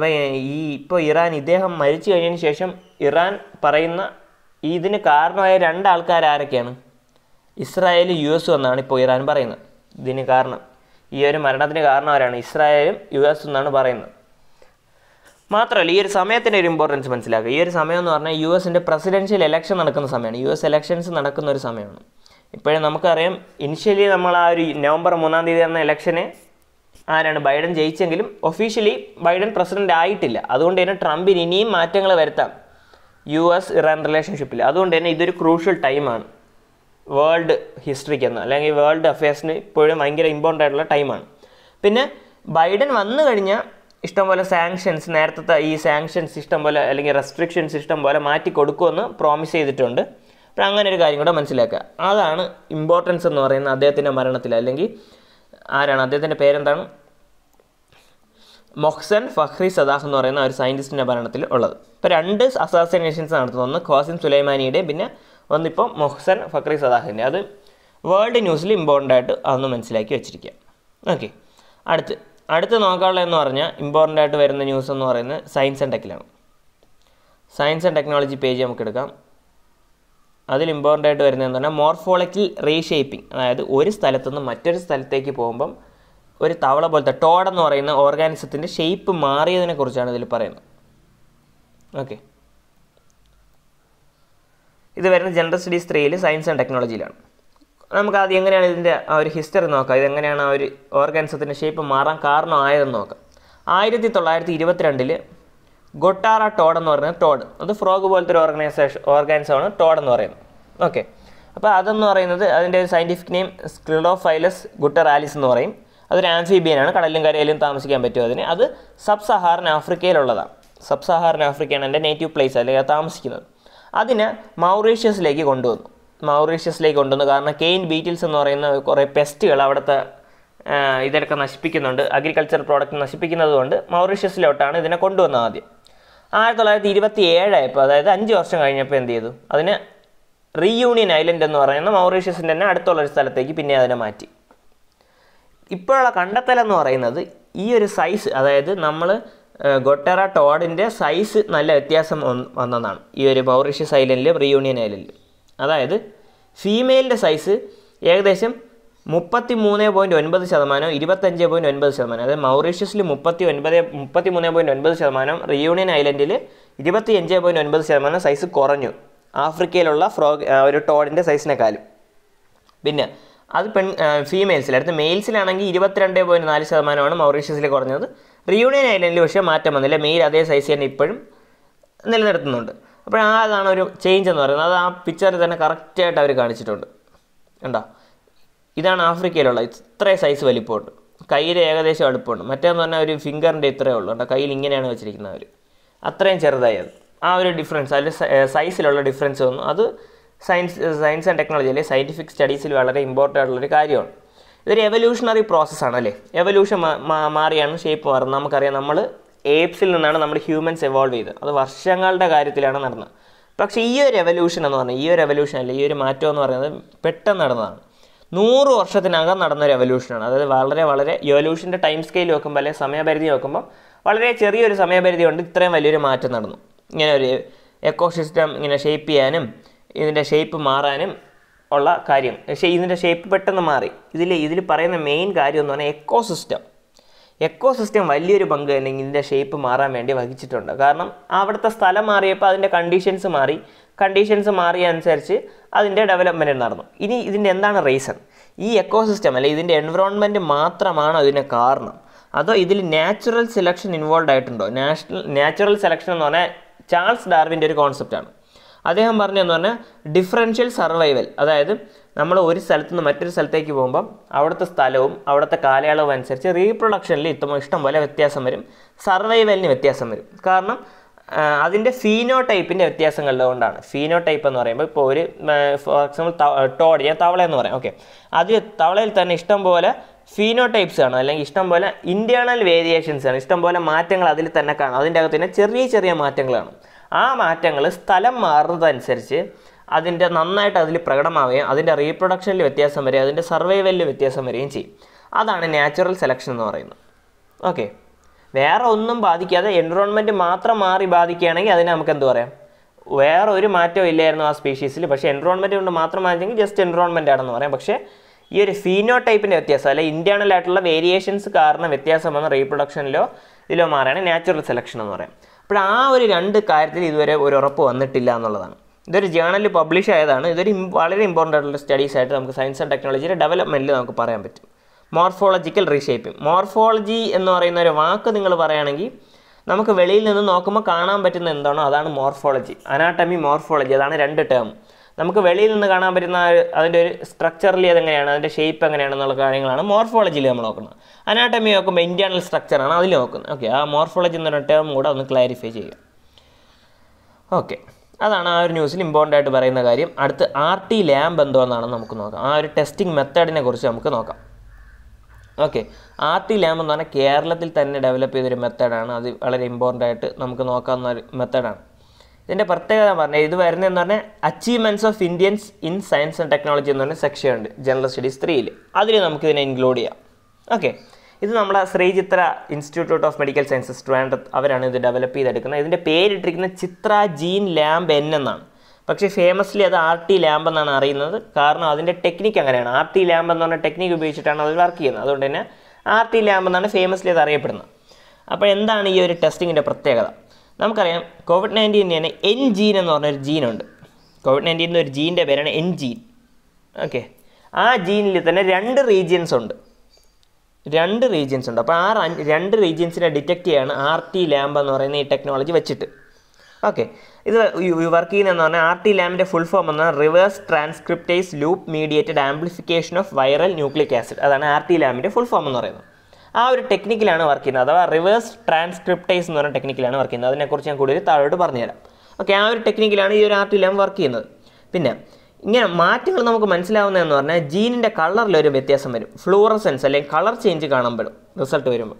ഈ ഇപ്പോൾ ഇറാൻ ഇദ്ദേഹം മരിച്ചു കഴിഞ്ഞതിന് ശേഷം ഇറാൻ പറയുന്ന ഇതിന് കാരണമായ രണ്ട് ആൾക്കാർ ആരൊക്കെയാണ് ഇസ്രായേലും യു എസും എന്നാണ് ഇപ്പോൾ ഇറാൻ പറയുന്നത് ഇതിന് കാരണം ഈ ഒരു മരണത്തിന് കാരണം ആരാണ് ഇസ്രായേലും യു എസും എന്നാണ് പറയുന്നത് മാത്രമല്ല ഈ ഒരു സമയത്തിൻ്റെ ഒരു ഇമ്പോർട്ടൻസ് മനസ്സിലാക്കുക ഈ ഒരു സമയം എന്ന് പറഞ്ഞാൽ യു എസിൻ്റെ പ്രസിഡൻഷ്യൽ ഇലക്ഷൻ നടക്കുന്ന സമയമാണ് യു എസ് ഇലക്ഷൻസ് നടക്കുന്ന ഒരു സമയമാണ് ഇപ്പോഴും നമുക്കറിയാം ഇനിഷ്യലി നമ്മൾ ആ ഒരു നവംബർ മൂന്നാം തീയതി എന്ന ഇലക്ഷന് ആരാണ് ബൈഡൻ ജയിച്ചെങ്കിലും ഒഫീഷ്യലി ബൈഡൻ പ്രസിഡന്റ് ആയിട്ടില്ല അതുകൊണ്ട് തന്നെ ട്രംപിന് ഇനിയും മാറ്റങ്ങൾ വരുത്താം യു എസ് ഇറാൻ റിലേഷൻഷിപ്പിൽ അതുകൊണ്ട് തന്നെ ഇതൊരു ക്രൂഷ്യൽ ടൈമാണ് വേൾഡ് ഹിസ്റ്ററിക്ക് എന്ന് അല്ലെങ്കിൽ വേൾഡ് അഫയേഴ്സിന് ഇപ്പോഴും ഭയങ്കര ഇമ്പോർട്ടൻ്റ് ആയിട്ടുള്ള ടൈമാണ് പിന്നെ ബൈഡൻ വന്നു കഴിഞ്ഞാൽ ഇഷ്ടംപോലെ സാങ്ഷൻസ് നേരത്തെ ഈ സാങ്ഷൻസ് ഇഷ്ടംപോലെ അല്ലെങ്കിൽ റെസ്ട്രിക്ഷൻസ് ഇഷ്ടംപോലെ മാറ്റി കൊടുക്കുമെന്ന് പ്രോമിസ് ചെയ്തിട്ടുണ്ട് അപ്പോൾ അങ്ങനെ ഒരു കാര്യം കൂടെ മനസ്സിലാക്കുക അതാണ് ഇമ്പോർട്ടൻസ് എന്ന് പറയുന്നത് അദ്ദേഹത്തിൻ്റെ മരണത്തിൽ അല്ലെങ്കിൽ ആരാണ് അദ്ദേഹത്തിൻ്റെ പേരെന്താണ് മൊഹ്സൻ ഫഹ്രി സദാഹ് എന്ന് പറയുന്ന ഒരു സയൻറ്റിസ്റ്റിൻ്റെ ഭരണത്തിൽ ഉള്ളത് ഇപ്പോൾ രണ്ട് അസാസിനേഷൻസ് നടത്തുന്നു ഒന്ന് ഖാസിം സുലൈമാനിയുടെയും പിന്നെ ഒന്നിപ്പോൾ മൊഹ്സൻ ഫക്രി സദാഹിൻ്റെ അത് വേൾഡ് ന്യൂസിൽ ഇമ്പോർട്ടൻ്റ് ആയിട്ട് അതൊന്ന് മനസ്സിലാക്കി വെച്ചിരിക്കുക ഓക്കെ അടുത്ത് അടുത്ത് നോക്കാനുള്ള എന്ന് പറഞ്ഞാൽ ഇമ്പോർട്ടൻ്റ് ആയിട്ട് വരുന്ന ന്യൂസ് എന്ന് പറയുന്നത് സയൻസ് ആൻഡ് ടെക്കിലാണ് സയൻസ് ആൻഡ് ടെക്നോളജി പേജ് നമുക്ക് എടുക്കാം അതിൽ ഇമ്പോർട്ടൻ്റ് ആയിട്ട് വരുന്നത് പറഞ്ഞാൽ മോർഫോളജിക്കൽ റീഷേപ്പിംഗ് അതായത് ഒരു സ്ഥലത്തു നിന്ന് മറ്റൊരു സ്ഥലത്തേക്ക് പോകുമ്പം ഒരു തവള പോലത്തെ ടോഡ് എന്ന് പറയുന്ന ഓർഗാനിസത്തിൻ്റെ ഷേപ്പ് മാറിയതിനെ കുറിച്ചാണ് ഇതിൽ പറയുന്നത് ഓക്കെ ഇത് വരുന്നത് ജനറൽ സ്റ്റഡീസ് ത്രീയിൽ സയൻസ് ആൻഡ് ടെക്നോളജിയിലാണ് നമുക്ക് ആദ്യം എങ്ങനെയാണ് ഇതിൻ്റെ ആ ഒരു ഹിസ്റ്ററി നോക്കാം ഇതെങ്ങനെയാണ് ആ ഒരു ഓർഗാനിസത്തിൻ്റെ ഷേപ്പ് മാറാൻ കാരണമായതെന്ന് നോക്കാം ആയിരത്തി തൊള്ളായിരത്തി ഇരുപത്തിരണ്ടിൽ ഗൊട്ടാറ ടോഡ് എന്ന് പറയുന്നത് ടോഡ് അത് ഫ്രോഗ് പോലത്തെ ഒരു ഓർഗനൈസേഷൻ ഓർഗാനിസമാണ് ടോഡ് എന്ന് പറയുന്നത് ഓക്കെ അപ്പോൾ അതെന്ന് പറയുന്നത് അതിൻ്റെ ഒരു സയൻറ്റിഫിക് നെയിം സ്ക്രിഡോഫൈലസ് ഗുട്ടറാലിസ് എന്ന് പറയും അതൊരു ആംഫീബിയനാണ് കടലിലും കരയിലും താമസിക്കാൻ പറ്റും അതിന് അത് സബ് സഹാറൻ ആഫ്രിക്കയിലുള്ളതാണ് സബ് സഹാറൻ ആഫ്രിക്കയാണ് എൻ്റെ നേറ്റീവ് പ്ലേസ് അല്ലെങ്കിൽ അത് താമസിക്കുന്നത് അതിനെ മൗറീഷ്യസിലേക്ക് കൊണ്ടുവന്നു മൗറീഷ്യസിലേക്ക് കൊണ്ടുവന്നു കാരണം കെയിൻ ബീറ്റിൽസ് എന്ന് പറയുന്ന കുറേ പെസ്റ്റുകൾ അവിടുത്തെ ആ, ഇതൊക്കെ നശിപ്പിക്കുന്നുണ്ട് അഗ്രികൾച്ചർ പ്രോഡക്റ്റ് നശിപ്പിക്കുന്നത് കൊണ്ട് മൗറീഷ്യസിലോട്ടാണ് ഇതിനെ കൊണ്ടുവന്നത് ആദ്യം ആയിരത്തി തൊള്ളായിരത്തി ഇരുപത്തി ഏഴായപ്പോൾ അതായത് അഞ്ച് വർഷം കഴിഞ്ഞപ്പോൾ എന്ത് ചെയ്തു അതിനെ റീയൂണിയൻ ഐലൻഡ് എന്ന് പറയുന്ന മൗറീഷ്യസിൻ്റെ തന്നെ അടുത്തുള്ള ഒരു സ്ഥലത്തേക്ക് പിന്നെ അതിനെ മാറ്റി ഇപ്പോഴുള്ള കണ്ടെത്തലെന്ന് പറയുന്നത് ഈ ഒരു സൈസ് അതായത് നമ്മൾ ഗൊട്ടറ ടോഡിൻ്റെ സൈസ് നല്ല വ്യത്യാസം വന്ന് വന്നതാണ് ഈ ഒരു മൗറീഷ്യസ് ഐലൻഡിലും റീയൂണിയൻ ഐലൻഡിലും അതായത് ഫീമെയിലിൻ്റെ സൈസ് ഏകദേശം മുപ്പത്തി മൂന്ന് പോയിൻറ്റ് ഒൻപത് ശതമാനം ഇരുപത്തഞ്ച് പോയിൻറ്റ് ഒൻപത് ശതമാനം അതായത് മൗറീഷ്യസിൽ മുപ്പത്തി ഒൻപത് മുപ്പത്തി മൂന്ന് പോയിൻറ്റ് ഒൻപത് ശതമാനം റീയൂണിയൻ ഐലൻഡിൽ ഇരുപത്തി അഞ്ച് പോയിൻറ്റ് ഒൻപത് ശതമാനം സൈസ് കുറഞ്ഞു ആഫ്രിക്കയിലുള്ള ഫ്രോഗ് ആ, ഒരു ടോഡിൻ്റെ സൈസിനെക്കാളും പിന്നെ അത് പെൺ ഫീമെയിൽസിൽ അടുത്ത മെയിൽസിലാണെങ്കിൽ ഇരുപത്തിരണ്ട് പോയിൻറ്റ് നാല് ശതമാനമാണ് മൗറീഷ്യസിൽ കുറഞ്ഞത് റിയൂണിയൻ ഐലൻഡിൽ പക്ഷേ മാറ്റം വന്നില്ല മെയിൽ അതേ സൈസ് തന്നെ ഇപ്പോഴും നിലനിർത്തുന്നുണ്ട് അപ്പോൾ ആ അതാണ് ഒരു ചേഞ്ച് എന്ന് പറയുന്നത് അത് ആ പിക്ചറിൽ തന്നെ കറക്റ്റായിട്ട് അവർ കാണിച്ചിട്ടുണ്ട് കണ്ടോ ഇതാണ് ആഫ്രിക്കയിലുള്ള ഇത്രയും സൈസ് വലിപ്പമുണ്ട് കയ്യിൽ ഏകദേശം അടുപ്പമുണ്ട് മറ്റേന്ന് പറഞ്ഞാൽ ഒരു ഫിംഗറിൻ്റെ ഇത്രയേ ഉള്ളൂ കേട്ടോ കയ്യിൽ ഇങ്ങനെയാണ് വെച്ചിരിക്കുന്നത് അവർ അത്രയും ചെറുതായി അത് ആ ഒരു ഡിഫറൻസ് അതിൽ സൈസിലുള്ള ഡിഫറൻസ് വന്നു അത് സയൻസ് സയൻസ് ആൻഡ് ടെക്നോളജി അല്ലെങ്കിൽ സയൻറ്റിഫിക് സ്റ്റഡീസിൽ വളരെ ഇമ്പോർട്ടൻ്റ് ആയിട്ടുള്ളൊരു കാര്യമാണ് ഇതൊരു എവല്യൂഷണറി പ്രോസസ്സാണ് അല്ലേ എവല്യൂഷൻ മാറിയാണ് ഷേപ്പ് മാറുന്നത് നമുക്കറിയാം നമ്മൾ ഏപ്സിൽ നിന്നാണ് നമ്മുടെ ഹ്യൂമൻസ് എവോൾവ് ചെയ്തത് അത് വർഷങ്ങളുടെ കാര്യത്തിലാണ് നടന്നത് പക്ഷേ ഈ ഒരു എവല്യൂഷൻ എന്ന് പറഞ്ഞാൽ ഈ ഒരു എവല്യൂഷൻ അല്ല ഈ ഒരു മാറ്റം എന്ന് പറയുന്നത് പെട്ടെന്ന് നടന്നതാണ് നൂറ് വർഷത്തിനകം നടന്ന ഒരു എവല്യൂഷനാണ് അതായത് വളരെ വളരെ എവല്യൂഷൻ്റെ ടൈം സ്കെയിൽ വെക്കുമ്പോൾ അല്ലെങ്കിൽ സമയപരിധി വെക്കുമ്പോൾ വളരെ ചെറിയൊരു സമയപരിധി കൊണ്ട് ഇത്രയും വലിയൊരു മാറ്റം നടന്നു ഇങ്ങനെ ഒരു എക്കോ സിസ്റ്റം ഇങ്ങനെ ഷേപ്പ് ചെയ്യാനും ഇതിൻ്റെ ഷേപ്പ് മാറാനും ഉള്ള കാര്യം പക്ഷേ ഇതിൻ്റെ ഷേപ്പ് പെട്ടെന്ന് മാറി ഇതിൽ ഇതിൽ പറയുന്ന മെയിൻ കാര്യം എന്ന് പറഞ്ഞാൽ എക്കോ സിസ്റ്റം എക്കോ സിസ്റ്റം വലിയൊരു പങ്ക് തന്നെ ഇതിൻ്റെ ഷേപ്പ് മാറാൻ വേണ്ടി വഹിച്ചിട്ടുണ്ട് കാരണം അവിടുത്തെ സ്ഥലം മാറിയപ്പോൾ അതിൻ്റെ കണ്ടീഷൻസ് മാറി കണ്ടീഷൻസ് മാറിയ അനുസരിച്ച് അതിൻ്റെ ഡെവലപ്മെൻറ്റ് നടന്നു ഇനി ഇതിൻ്റെ എന്താണ് റീസൺ ഈ എക്കോ സിസ്റ്റം അല്ലെ ഇതിൻ്റെ എൻവറോൺമെൻറ്റ് മാത്രമാണ് അതിന് കാരണം അതോ ഇതിൽ നാച്ചുറൽ സെലക്ഷൻ ഇൻവോൾവ് ആയിട്ടുണ്ടോ നാഷണൽ നാച്ചുറൽ സെലക്ഷൻ എന്ന് പറഞ്ഞാൽ ചാൾസ് ഡാർവിൻ്റെ ഒരു കോൺസെപ്റ്റാണ് അദ്ദേഹം പറഞ്ഞതെന്ന് പറഞ്ഞാൽ ഡിഫറൻഷ്യൽ സർവൈവൽ അതായത് നമ്മൾ ഒരു സ്ഥലത്ത് നിന്ന് മറ്റൊരു സ്ഥലത്തേക്ക് പോകുമ്പം അവിടുത്തെ സ്ഥലവും അവിടുത്തെ കാലയളവും അനുസരിച്ച് റീപ്രൊഡക്ഷനിൽ ഇത്തം ഇഷ്ടം പോലെ വ്യത്യാസം വരും സർവൈവലിന് വ്യത്യാസം വരും കാരണം ആ, അതിൻ്റെ ഫീനോ ടൈപ്പിൻ്റെ വ്യത്യാസങ്ങളുടെ കൊണ്ടാണ് ഫീനോ ടൈപ്പ് എന്ന് പറയുമ്പോൾ ഇപ്പോൾ ഒരു ഫോർ എക്സാമ്പിൾ ടോഡ് ഞാൻ തവള എന്ന് പറയാം ഓക്കെ അതിൽ തവളയിൽ തന്നെ ഇഷ്ടം പോലെ ഫീനോ ടൈപ്സ് ആണ് അല്ലെങ്കിൽ ഇഷ്ടം പോലെ ഇൻറ്റേർണൽ വേരിയേഷൻസ് ആണ് ഇഷ്ടം പോലെ മാറ്റങ്ങൾ അതിൽ തന്നെ കാണും അതിൻ്റെ അകത്ത് തന്നെ ചെറിയ ചെറിയ മാറ്റങ്ങളാണ് ആ മാറ്റങ്ങൾ സ്ഥലം മാറുന്നതനുസരിച്ച് അതിൻ്റെ നന്നായിട്ട് അതിൽ പ്രകടമാവുകയും അതിൻ്റെ റീപ്രൊഡക്ഷനിൽ വ്യത്യാസം വരികയും അതിൻ്റെ സർവൈവലിൽ വ്യത്യാസം വരികയും ചെയ്യും അതാണ് നാച്ചുറൽ സെലക്ഷൻ എന്ന് പറയുന്നത് ഓക്കെ വേറെ ഒന്നും ബാധിക്കാതെ എൻവറോൺമെൻറ്റ് മാത്രം മാറി ബാധിക്കുകയാണെങ്കിൽ അതിനെ നമുക്ക് എന്ത് പറയാം വേറെ ഒരു മാറ്റവും ഇല്ലായിരുന്നു ആ സ്പീഷീസിൽ പക്ഷേ എൻവറോൺമെൻറ്റ് കൊണ്ട് മാത്രം മാറ്റെങ്കിൽ ജസ്റ്റ് എൻവറോൺമെൻ്റ് ആണെന്ന് പറയാം പക്ഷേ ഈ ഒരു ഫീനോ ടൈപ്പിൻ്റെ വ്യത്യാസം അല്ലെ ഇൻറ്റേർണൽ ആയിട്ടുള്ള വേരിയേഷൻസ് കാരണം വ്യത്യാസം വന്ന റീപ്രൊഡക്ഷനിലോ ഇതിലോ മാറാണ് നാച്ചുറൽ സെലക്ഷൻ എന്ന് പറയാം അപ്പോൾ ആ ഒരു രണ്ട് കാര്യത്തിൽ ഇതുവരെ ഒരു ഉറപ്പ് വന്നിട്ടില്ല എന്നുള്ളതാണ് ഇതൊരു ജേണലിൽ പബ്ലിഷ് ആയതാണ് ഇതൊരു im- വളരെ ഇമ്പോർട്ടൻ്റ് ആയിട്ടുള്ള സ്റ്റഡീസ് ആയിട്ട് നമുക്ക് സയൻസ് ആൻഡ് ടെക്നോളജിയുടെ ഡെവലപ്മെൻറ്റിൽ നമുക്ക് പറയാൻ പറ്റും മോർഫോളജിക്കൽ റീഷേപ്പിംഗ് മോർഫോളജി എന്ന് പറയുന്ന ഒരു വാക്ക് നിങ്ങൾ പറയുകയാണെങ്കിൽ നമുക്ക് വെളിയിൽ നിന്ന് നോക്കുമ്പോൾ കാണാൻ പറ്റുന്ന എന്താണോ അതാണ് മോർഫോളജി അനാട്ടമി മോർഫോളജി അതാണ് രണ്ട് ടേം നമുക്ക് വെളിയിൽ നിന്ന് കാണാൻ പറ്റുന്ന ആ ഒരു- അതിൻ്റെ ഒരു സ്ട്രക്ചറലി അതെങ്ങനെയാണ് അതിൻ്റെ ഷേപ്പ് എങ്ങനെയാണെന്നുള്ള കാര്യങ്ങളാണ് മോർഫോളജിയിൽ നമ്മൾ നോക്കുന്നത് അനാട്ടമി നോക്കുമ്പോൾ ഇൻറ്റേർണൽ സ്ട്രക്ചറാണ് അതിൽ നോക്കുന്നത് ഓക്കെ ആ മോർഫോളജി എന്നൊരു ടേം കൂടെ ഒന്ന് ക്ലാരിഫൈ ചെയ്യുക ഓക്കെ അതാണ് ആ ഒരു ന്യൂസിൽ ഇമ്പോർട്ടൻ്റ് ആയിട്ട് പറയുന്ന കാര്യം അടുത്ത് ആർ ടി ലാമ്പ് എന്തോന്നാണെന്ന് നമുക്ക് നോക്കാം ആ ഒരു ടെസ്റ്റിംഗ് മെത്തേഡിനെ കുറിച്ച് നമുക്ക് നോക്കാം ഓക്കെ ആർ ടി ലാമ്പ് എന്ന് പറഞ്ഞാൽ കേരളത്തിൽ തന്നെ ഡെവലപ്പ് ചെയ്തൊരു മെത്തേഡാണ് അത് വളരെ ഇമ്പോർട്ടൻ്റ് ആയിട്ട് നമുക്ക് നോക്കാവുന്ന ഒരു മെത്തേഡാണ് ഇതിൻ്റെ പ്രത്യേകത പറഞ്ഞാൽ ഇത് വരുന്നതെന്ന് പറഞ്ഞാൽ achievements of Indians in science and technology എന്ന് പറഞ്ഞ സെക്ഷൻ ഉണ്ട് ജനറൽ സ്റ്റഡീസ് ത്രീയിൽ അതിൽ നമുക്ക് ഇതിനെ ഇൻക്ലൂഡ് ചെയ്യാം ഓക്കെ ഇത് നമ്മളെ Sree Chitra institute of medical sciences ട്രിവാൻഡ്രത്ത് അവരാണ് ഇത് ഡെവലപ്പ് ചെയ്തെടുക്കുന്നത് ഇതിൻ്റെ പേരിട്ടിരിക്കുന്നത് ചിത്ര ജീൻ ലാമ്പ് എൻ എന്നാണ് പക്ഷേ ഫേമസ്ലി അത് ആർ ടി ലാമ്പ് എന്നാണ് അറിയുന്നത് കാരണം അതിൻ്റെ ടെക്നിക്ക് അങ്ങനെയാണ് ആർ ടി ലാമ്പ് എന്ന് പറഞ്ഞ ടെക്നിക്ക് ഉപയോഗിച്ചിട്ടാണ് അത് വർക്ക് ചെയ്യുന്നത് അതുകൊണ്ട് തന്നെ ആർ ടി ലാമ്പ് എന്നാണ് ഫേമസ്ലി അത് അറിയപ്പെടുന്നത് അപ്പോൾ എന്താണ് ഈ ഒരു ടെസ്റ്റിങ്ങിൻ്റെ പ്രത്യേകത നമുക്കറിയാം കോവിഡ് നയൻറ്റീൻ എൻ ജീൻ എന്ന് പറഞ്ഞൊരു ജീനുണ്ട് കോവിഡ് നയൻറ്റീൻ ഒരു ജീൻ്റെ പേരാണ് എൻ ജീൻ ഓക്കെ ആ ജീനിൽ തന്നെ രണ്ട് റീജിയൻസ് ഉണ്ട് രണ്ട് റീജിയൻസ് ഉണ്ട് അപ്പോൾ ആ ര- രണ്ട് റീജിയൻസിനെ ഡിറ്റക്ട് ചെയ്യാണ് ആർ ടി ലാമ്പ് എന്ന് പറയുന്ന ഈ ടെക്നോളജി വെച്ചിട്ട് ഓക്കെ ഇത് വർക്ക് ചെയ്യുന്നതെന്ന് പറഞ്ഞാൽ ആർ ടി ലാമ്പിൻ്റെ ഫുൾ ഫോം എന്ന് പറഞ്ഞാൽ reverse transcriptase loop mediated amplification of viral nucleic acid അതാണ് ആർ ടി ലാമ്പിൻ്റെ ഫുൾ ഫോം എന്ന് പറയുന്നത് ആ ഒരു ടെക്നിക്കിലാണ് വർക്ക് ചെയ്യുന്നത് അഥവാ റിവേഴ്സ് ട്രാൻസ്ക്രിപ്റ്റൈസ് എന്ന് പറയുന്ന ടെക്നിക്കിലാണ് വർക്ക് ചെയ്യുന്നത് അതിനെക്കുറിച്ച് ഞാൻ കൂടുതൽ താഴോട്ട് പറഞ്ഞുതരാം ഓക്കെ ആ ഒരു ടെക്നിക്കിലാണ് ഈ ഒരു ആർ ടി ലാമ്പ് വർക്ക് ചെയ്യുന്നത് പിന്നെ ഇങ്ങനെ മാറ്റങ്ങൾ നമുക്ക് മനസ്സിലാവുന്നതെന്ന് പറഞ്ഞാൽ ജീനിൻ്റെ കളറിൽ ഒരു വ്യത്യാസം വരും ഫ്ലൂറസെൻസ് അല്ലെങ്കിൽ കളർ ചേഞ്ച് കാണപ്പെടും റിസൾട്ട് വരുമ്പോൾ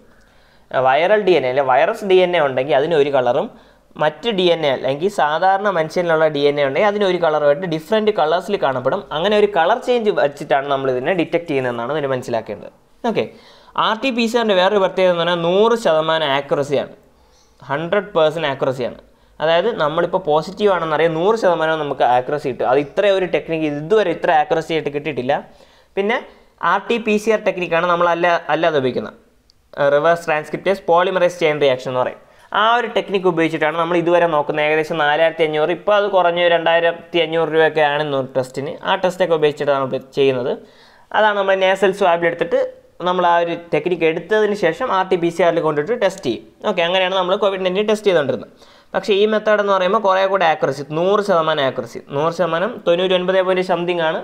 വൈറൽ ഡി എൻ എ അല്ലെങ്കിൽ വൈറസ് ഡി എൻ എ ഉണ്ടെങ്കിൽ അതിന് ഒരു കളറും മറ്റ് ഡി എൻ എ അല്ലെങ്കിൽ സാധാരണ മനുഷ്യനിലുള്ള ഡി എൻ എ ഉണ്ടെങ്കിൽ അതിന് ഒരു കളറുമായിട്ട് ഡിഫറെൻറ്റ് കളേഴ്സിൽ കാണപ്പെടും അങ്ങനെ ഒരു കളർ ചേഞ്ച് വെച്ചിട്ടാണ് നമ്മൾ ഇതിനെ ഡിറ്റക്ട് ചെയ്യുന്നതെന്നാണ് ഇതിന് മനസ്സിലാക്കേണ്ടത് okay R T P C ആറിൻ്റെ വേറൊരു പ്രത്യേകത എന്ന് പറഞ്ഞാൽ നൂറ് ശതമാനം ആക്യുറസിയാണ് ഹൺഡ്രഡ് പേഴ്സൻറ്റ് ആക്യുറസിയാണ് അതായത് നമ്മളിപ്പോൾ പോസിറ്റീവ് ആണെന്നറിയാം നൂറ് ശതമാനം നമുക്ക് ആക്യുറസി കിട്ടും അത് ഇത്ര ഒരു ടെക്നിക്ക് ഇതുവരെ ഇത്ര ആക്യുറസി ആയിട്ട് കിട്ടിയിട്ടില്ല പിന്നെ R T P C R ടെക്നിക്കാണ് നമ്മൾ അല്ല അല്ലാതെ ഉപയോഗിക്കുന്നത് reverse transcriptase polymerase chain reaction എന്ന് പറയും ആ ഒരു ടെക്നിക്ക് ഉപയോഗിച്ചിട്ടാണ് നമ്മൾ ഇതുവരെ നോക്കുന്നത് ഏകദേശം നാലായിരത്തി അഞ്ഞൂറ് ഇപ്പോൾ അത് കുറഞ്ഞ് രണ്ടായിരത്തി അഞ്ഞൂറ് രൂപയൊക്കെ ആണ് ടെസ്റ്റിന് ആ ടെസ്റ്റൊക്കെ ഉപയോഗിച്ചിട്ടാണ് നമ്മൾ ചെയ്യുന്നത് അതാണ് നമ്മൾ നേസൽ സ്വാബിൽ എടുത്തിട്ട് നമ്മൾ ആ ഒരു ടെക്നിക്ക് എടുത്തതിന് ശേഷം ആർ ടി പി സി ആറിൽ കൊണ്ടിട്ട് ടെസ്റ്റ് ചെയ്യും ഓക്കെ അങ്ങനെയാണ് നമ്മൾ കോവിഡ് നയൻറ്റീൻ ടെസ്റ്റ് ചെയ്തുകൊണ്ടിരുന്നത് പക്ഷേ ഈ മെത്തേഡ് എന്ന് പറയുമ്പോൾ കുറേ കൂടെ ആക്യുറസി നൂറ് ശതമാനം ആക്യുറസി നൂറ് ശതമാനം തൊണ്ണൂറ്റി ഒൻപത് പോയിൻറ്റ് സംതിങ് ആണ്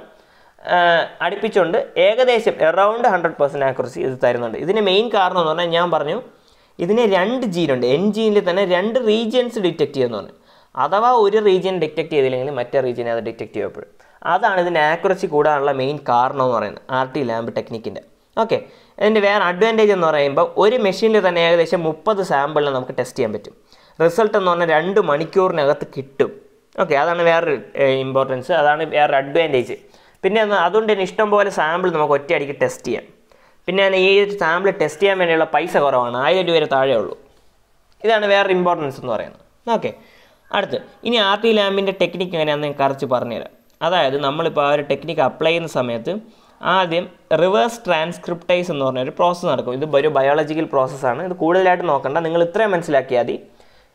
ആഹ് അടുപ്പിച്ചുകൊണ്ട് ഏകദേശം എറൗണ്ട് ഹൺഡ്രഡ് പെർസെൻറ്റ് ആക്യുറസി ഇത് തരുന്നുണ്ട് ഇതിന് മെയിൻ കാരണം എന്ന് പറഞ്ഞാൽ ഞാൻ പറഞ്ഞു ഇതിന് രണ്ട് ജീനുണ്ട് എൻ ജീനിൽ തന്നെ രണ്ട് റീജിയൻസ് ഡിറ്റക്ട് ചെയ്യുമെന്ന് പറഞ്ഞു അഥവാ ഒരു റീജിയൻ ഡിറ്റക്ട് ചെയ്തില്ലെങ്കിൽ മറ്റേ റീജിയനെ അത് ഡിറ്റക്ട് ചെയ്യപ്പെടും അതാണ് ഇതിൻ്റെ ആക്യുറസി കൂടാനുള്ള മെയിൻ കാരണം എന്ന് പറയുന്നത് ആർ ടി ലാമ്പ് ടെക്നിക്കിൻ്റെ ഓക്കെ ഇതിൻ്റെ വേറെ അഡ്വാൻറ്റേജ് എന്ന് പറയുമ്പോൾ ഒരു മെഷീനിൽ തന്നെ ഏകദേശം മുപ്പത് സാമ്പിളിന് നമുക്ക് ടെസ്റ്റ് ചെയ്യാൻ പറ്റും റിസൾട്ട് എന്ന് പറഞ്ഞാൽ രണ്ട് മണിക്കൂറിനകത്ത് കിട്ടും ഓക്കെ അതാണ് വേറൊരു ഇമ്പോർട്ടൻസ് അതാണ് വേറൊരു അഡ്വാൻറ്റേജ് പിന്നെ ഒന്ന് അതുകൊണ്ട് തന്നെ ഇഷ്ടം പോലെ സാമ്പിൾ നമുക്ക് ഒറ്റയടിക്ക് ടെസ്റ്റ് ചെയ്യാം പിന്നെ അതിന് ഈ ഒരു സാമ്പിൾ ടെസ്റ്റ് ചെയ്യാൻ വേണ്ടിയുള്ള പൈസ കുറവാണ് ആയിരം രൂപ താഴെ ഉള്ളൂ ഇതാണ് വേറെ ഇമ്പോർട്ടൻസ് എന്ന് പറയുന്നത് ഓക്കെ അടുത്ത് ഇനി ആർ ടി ലാമ്പിൻ്റെ ടെക്നിക്ക് എങ്ങനെയാണെന്ന് ഞാൻ കറച്ച് പറഞ്ഞുതരാം അതായത് നമ്മളിപ്പോൾ ആ ഒരു ടെക്നിക്ക് അപ്ലൈ ചെയ്യുന്ന സമയത്ത് ആദ്യം റിവേഴ്സ് ട്രാൻസ്ക്രിപ്റ്റൈസ് എന്ന് പറഞ്ഞൊരു പ്രോസസ്സ് നടക്കും ഇത് ഒരു ബയോളജിക്കൽ പ്രോസസ്സാണ് ഇത് കൂടുതലായിട്ട് നോക്കണ്ട നിങ്ങൾ ഇത്രയും മനസ്സിലാക്കിയാൽ മതി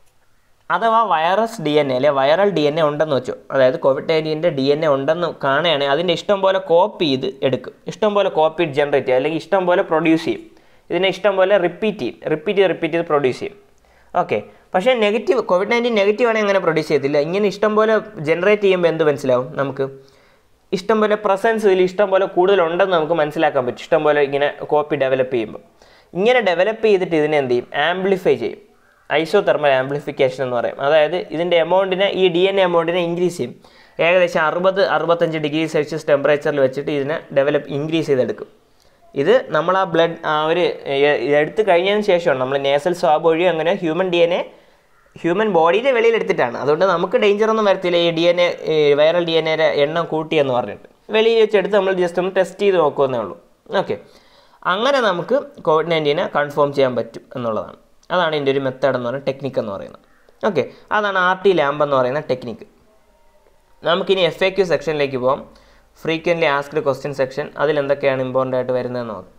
അഥവാ വൈറസ് ഡി എൻ എ അല്ലെ വൈറൽ ഡി എൻ എ ഉണ്ടെന്ന് വെച്ചു അതായത് കോവിഡ് നയൻറ്റീൻ്റെ ഡി എൻ എ ഉണ്ടെന്ന് കാണുകയാണെങ്കിൽ അതിൻ്റെ ഇഷ്ടം പോലെ കോപ്പി ചെയ്ത് എടുക്കും ഇഷ്ടം പോലെ കോപ്പി ജനറേറ്റ് ചെയ്യും അല്ലെങ്കിൽ ഇഷ്ടം പോലെ പ്രൊഡ്യൂസ് ചെയ്യും ഇതിനെ ഇഷ്ടം പോലെ റിപ്പീറ്റ് ചെയ്യും റിപ്പീറ്റ് ചെയ്ത് റിപ്പീറ്റ് ചെയ്ത് പ്രൊഡ്യൂസ് ചെയ്യും ഓക്കെ പക്ഷേ നെഗറ്റീവ് കോവിഡ് നയൻറ്റീൻ നെഗറ്റീവ് ആണെങ്കിൽ അങ്ങനെ പ്രൊഡ്യൂസ് ചെയ്യത്തില്ല ഇങ്ങനെ ഇഷ്ടം പോലെ ജനറേറ്റ് ചെയ്യുമ്പോൾ എന്ത് മനസ്സിലാവും നമുക്ക് ഇഷ്ടം പോലെ പ്രസൻസ് ഇതിൽ ഇഷ്ടം പോലെ കൂടുതലുണ്ടെന്ന് നമുക്ക് മനസ്സിലാക്കാൻ പറ്റും ഇഷ്ടം പോലെ ഇങ്ങനെ കോപ്പി ഡെവലപ്പ് ചെയ്യുമ്പോൾ ഇങ്ങനെ ഡെവലപ്പ് ചെയ്തിട്ട് ഇതിനെ എന്ത് ചെയ്യും ആംപ്ലിഫൈ ചെയ്യും ഐസോ തെർമൽ ആംപ്ലിഫിക്കേഷൻ എന്ന് പറയും അതായത് ഇതിൻ്റെ എമൗണ്ടിനെ ഈ ഡി എൻ എ എമൗണ്ടിനെ ഇൻക്രീസ് ചെയ്യും ഏകദേശം അറുപത് അറുപത്തഞ്ച് ഡിഗ്രി സെൽഷ്യസ് ടെമ്പറേച്ചറിൽ വെച്ചിട്ട് ഇതിനെ ഡെവലപ്പ് ഇൻക്രീസ് ചെയ്തെടുക്കും ഇത് നമ്മൾ ആ ബ്ലഡ് ആ ഒരു എ- എടുത്ത് കഴിഞ്ഞതിന് ശേഷമാണ് നമ്മൾ നേസൽ സ്വാബ് വഴി അങ്ങനെ human D N A human ബോഡിയുടെ വെളിയിൽ എടുത്തിട്ടാണ് അതുകൊണ്ട് നമുക്ക് ഡേഞ്ചർ ഒന്നും വരത്തില്ല ഈ D N A viral D N എയുടെ എണ്ണം കൂട്ടിയെന്ന് പറഞ്ഞിട്ട് വെളിയിൽ വെച്ചെടുത്ത് നമ്മൾ ജസ്റ്റ് ഒന്ന് ടെസ്റ്റ് ചെയ്ത് നോക്കുമെന്നേ ഉള്ളൂ ഓക്കെ അങ്ങനെ നമുക്ക് കോവിഡ് നയൻറ്റീനെ കൺഫേം ചെയ്യാൻ പറ്റും എന്നുള്ളതാണ് അതാണ് ഇതിൻ്റെ ഒരു മെത്തേഡ് എന്ന് പറയുന്നത് ടെക്നിക്ക് എന്ന് പറയുന്നത് ഓക്കെ അതാണ് ആർ ടി ലാമ്പ് എന്ന് പറയുന്ന ടെക്നിക്ക് നമുക്കിനി എഫ് എ ക്യു സെക്ഷനിലേക്ക് പോകാം ഫ്രീക്വൻ്റ്ലി ആസ്ക്ഡ് ക്വസ്റ്റ്യൻ സെക്ഷൻ അതിൽ എന്തൊക്കെയാണ് ഇമ്പോർട്ടൻ്റ് ആയിട്ട് വരുന്നതെന്ന് നോക്കാം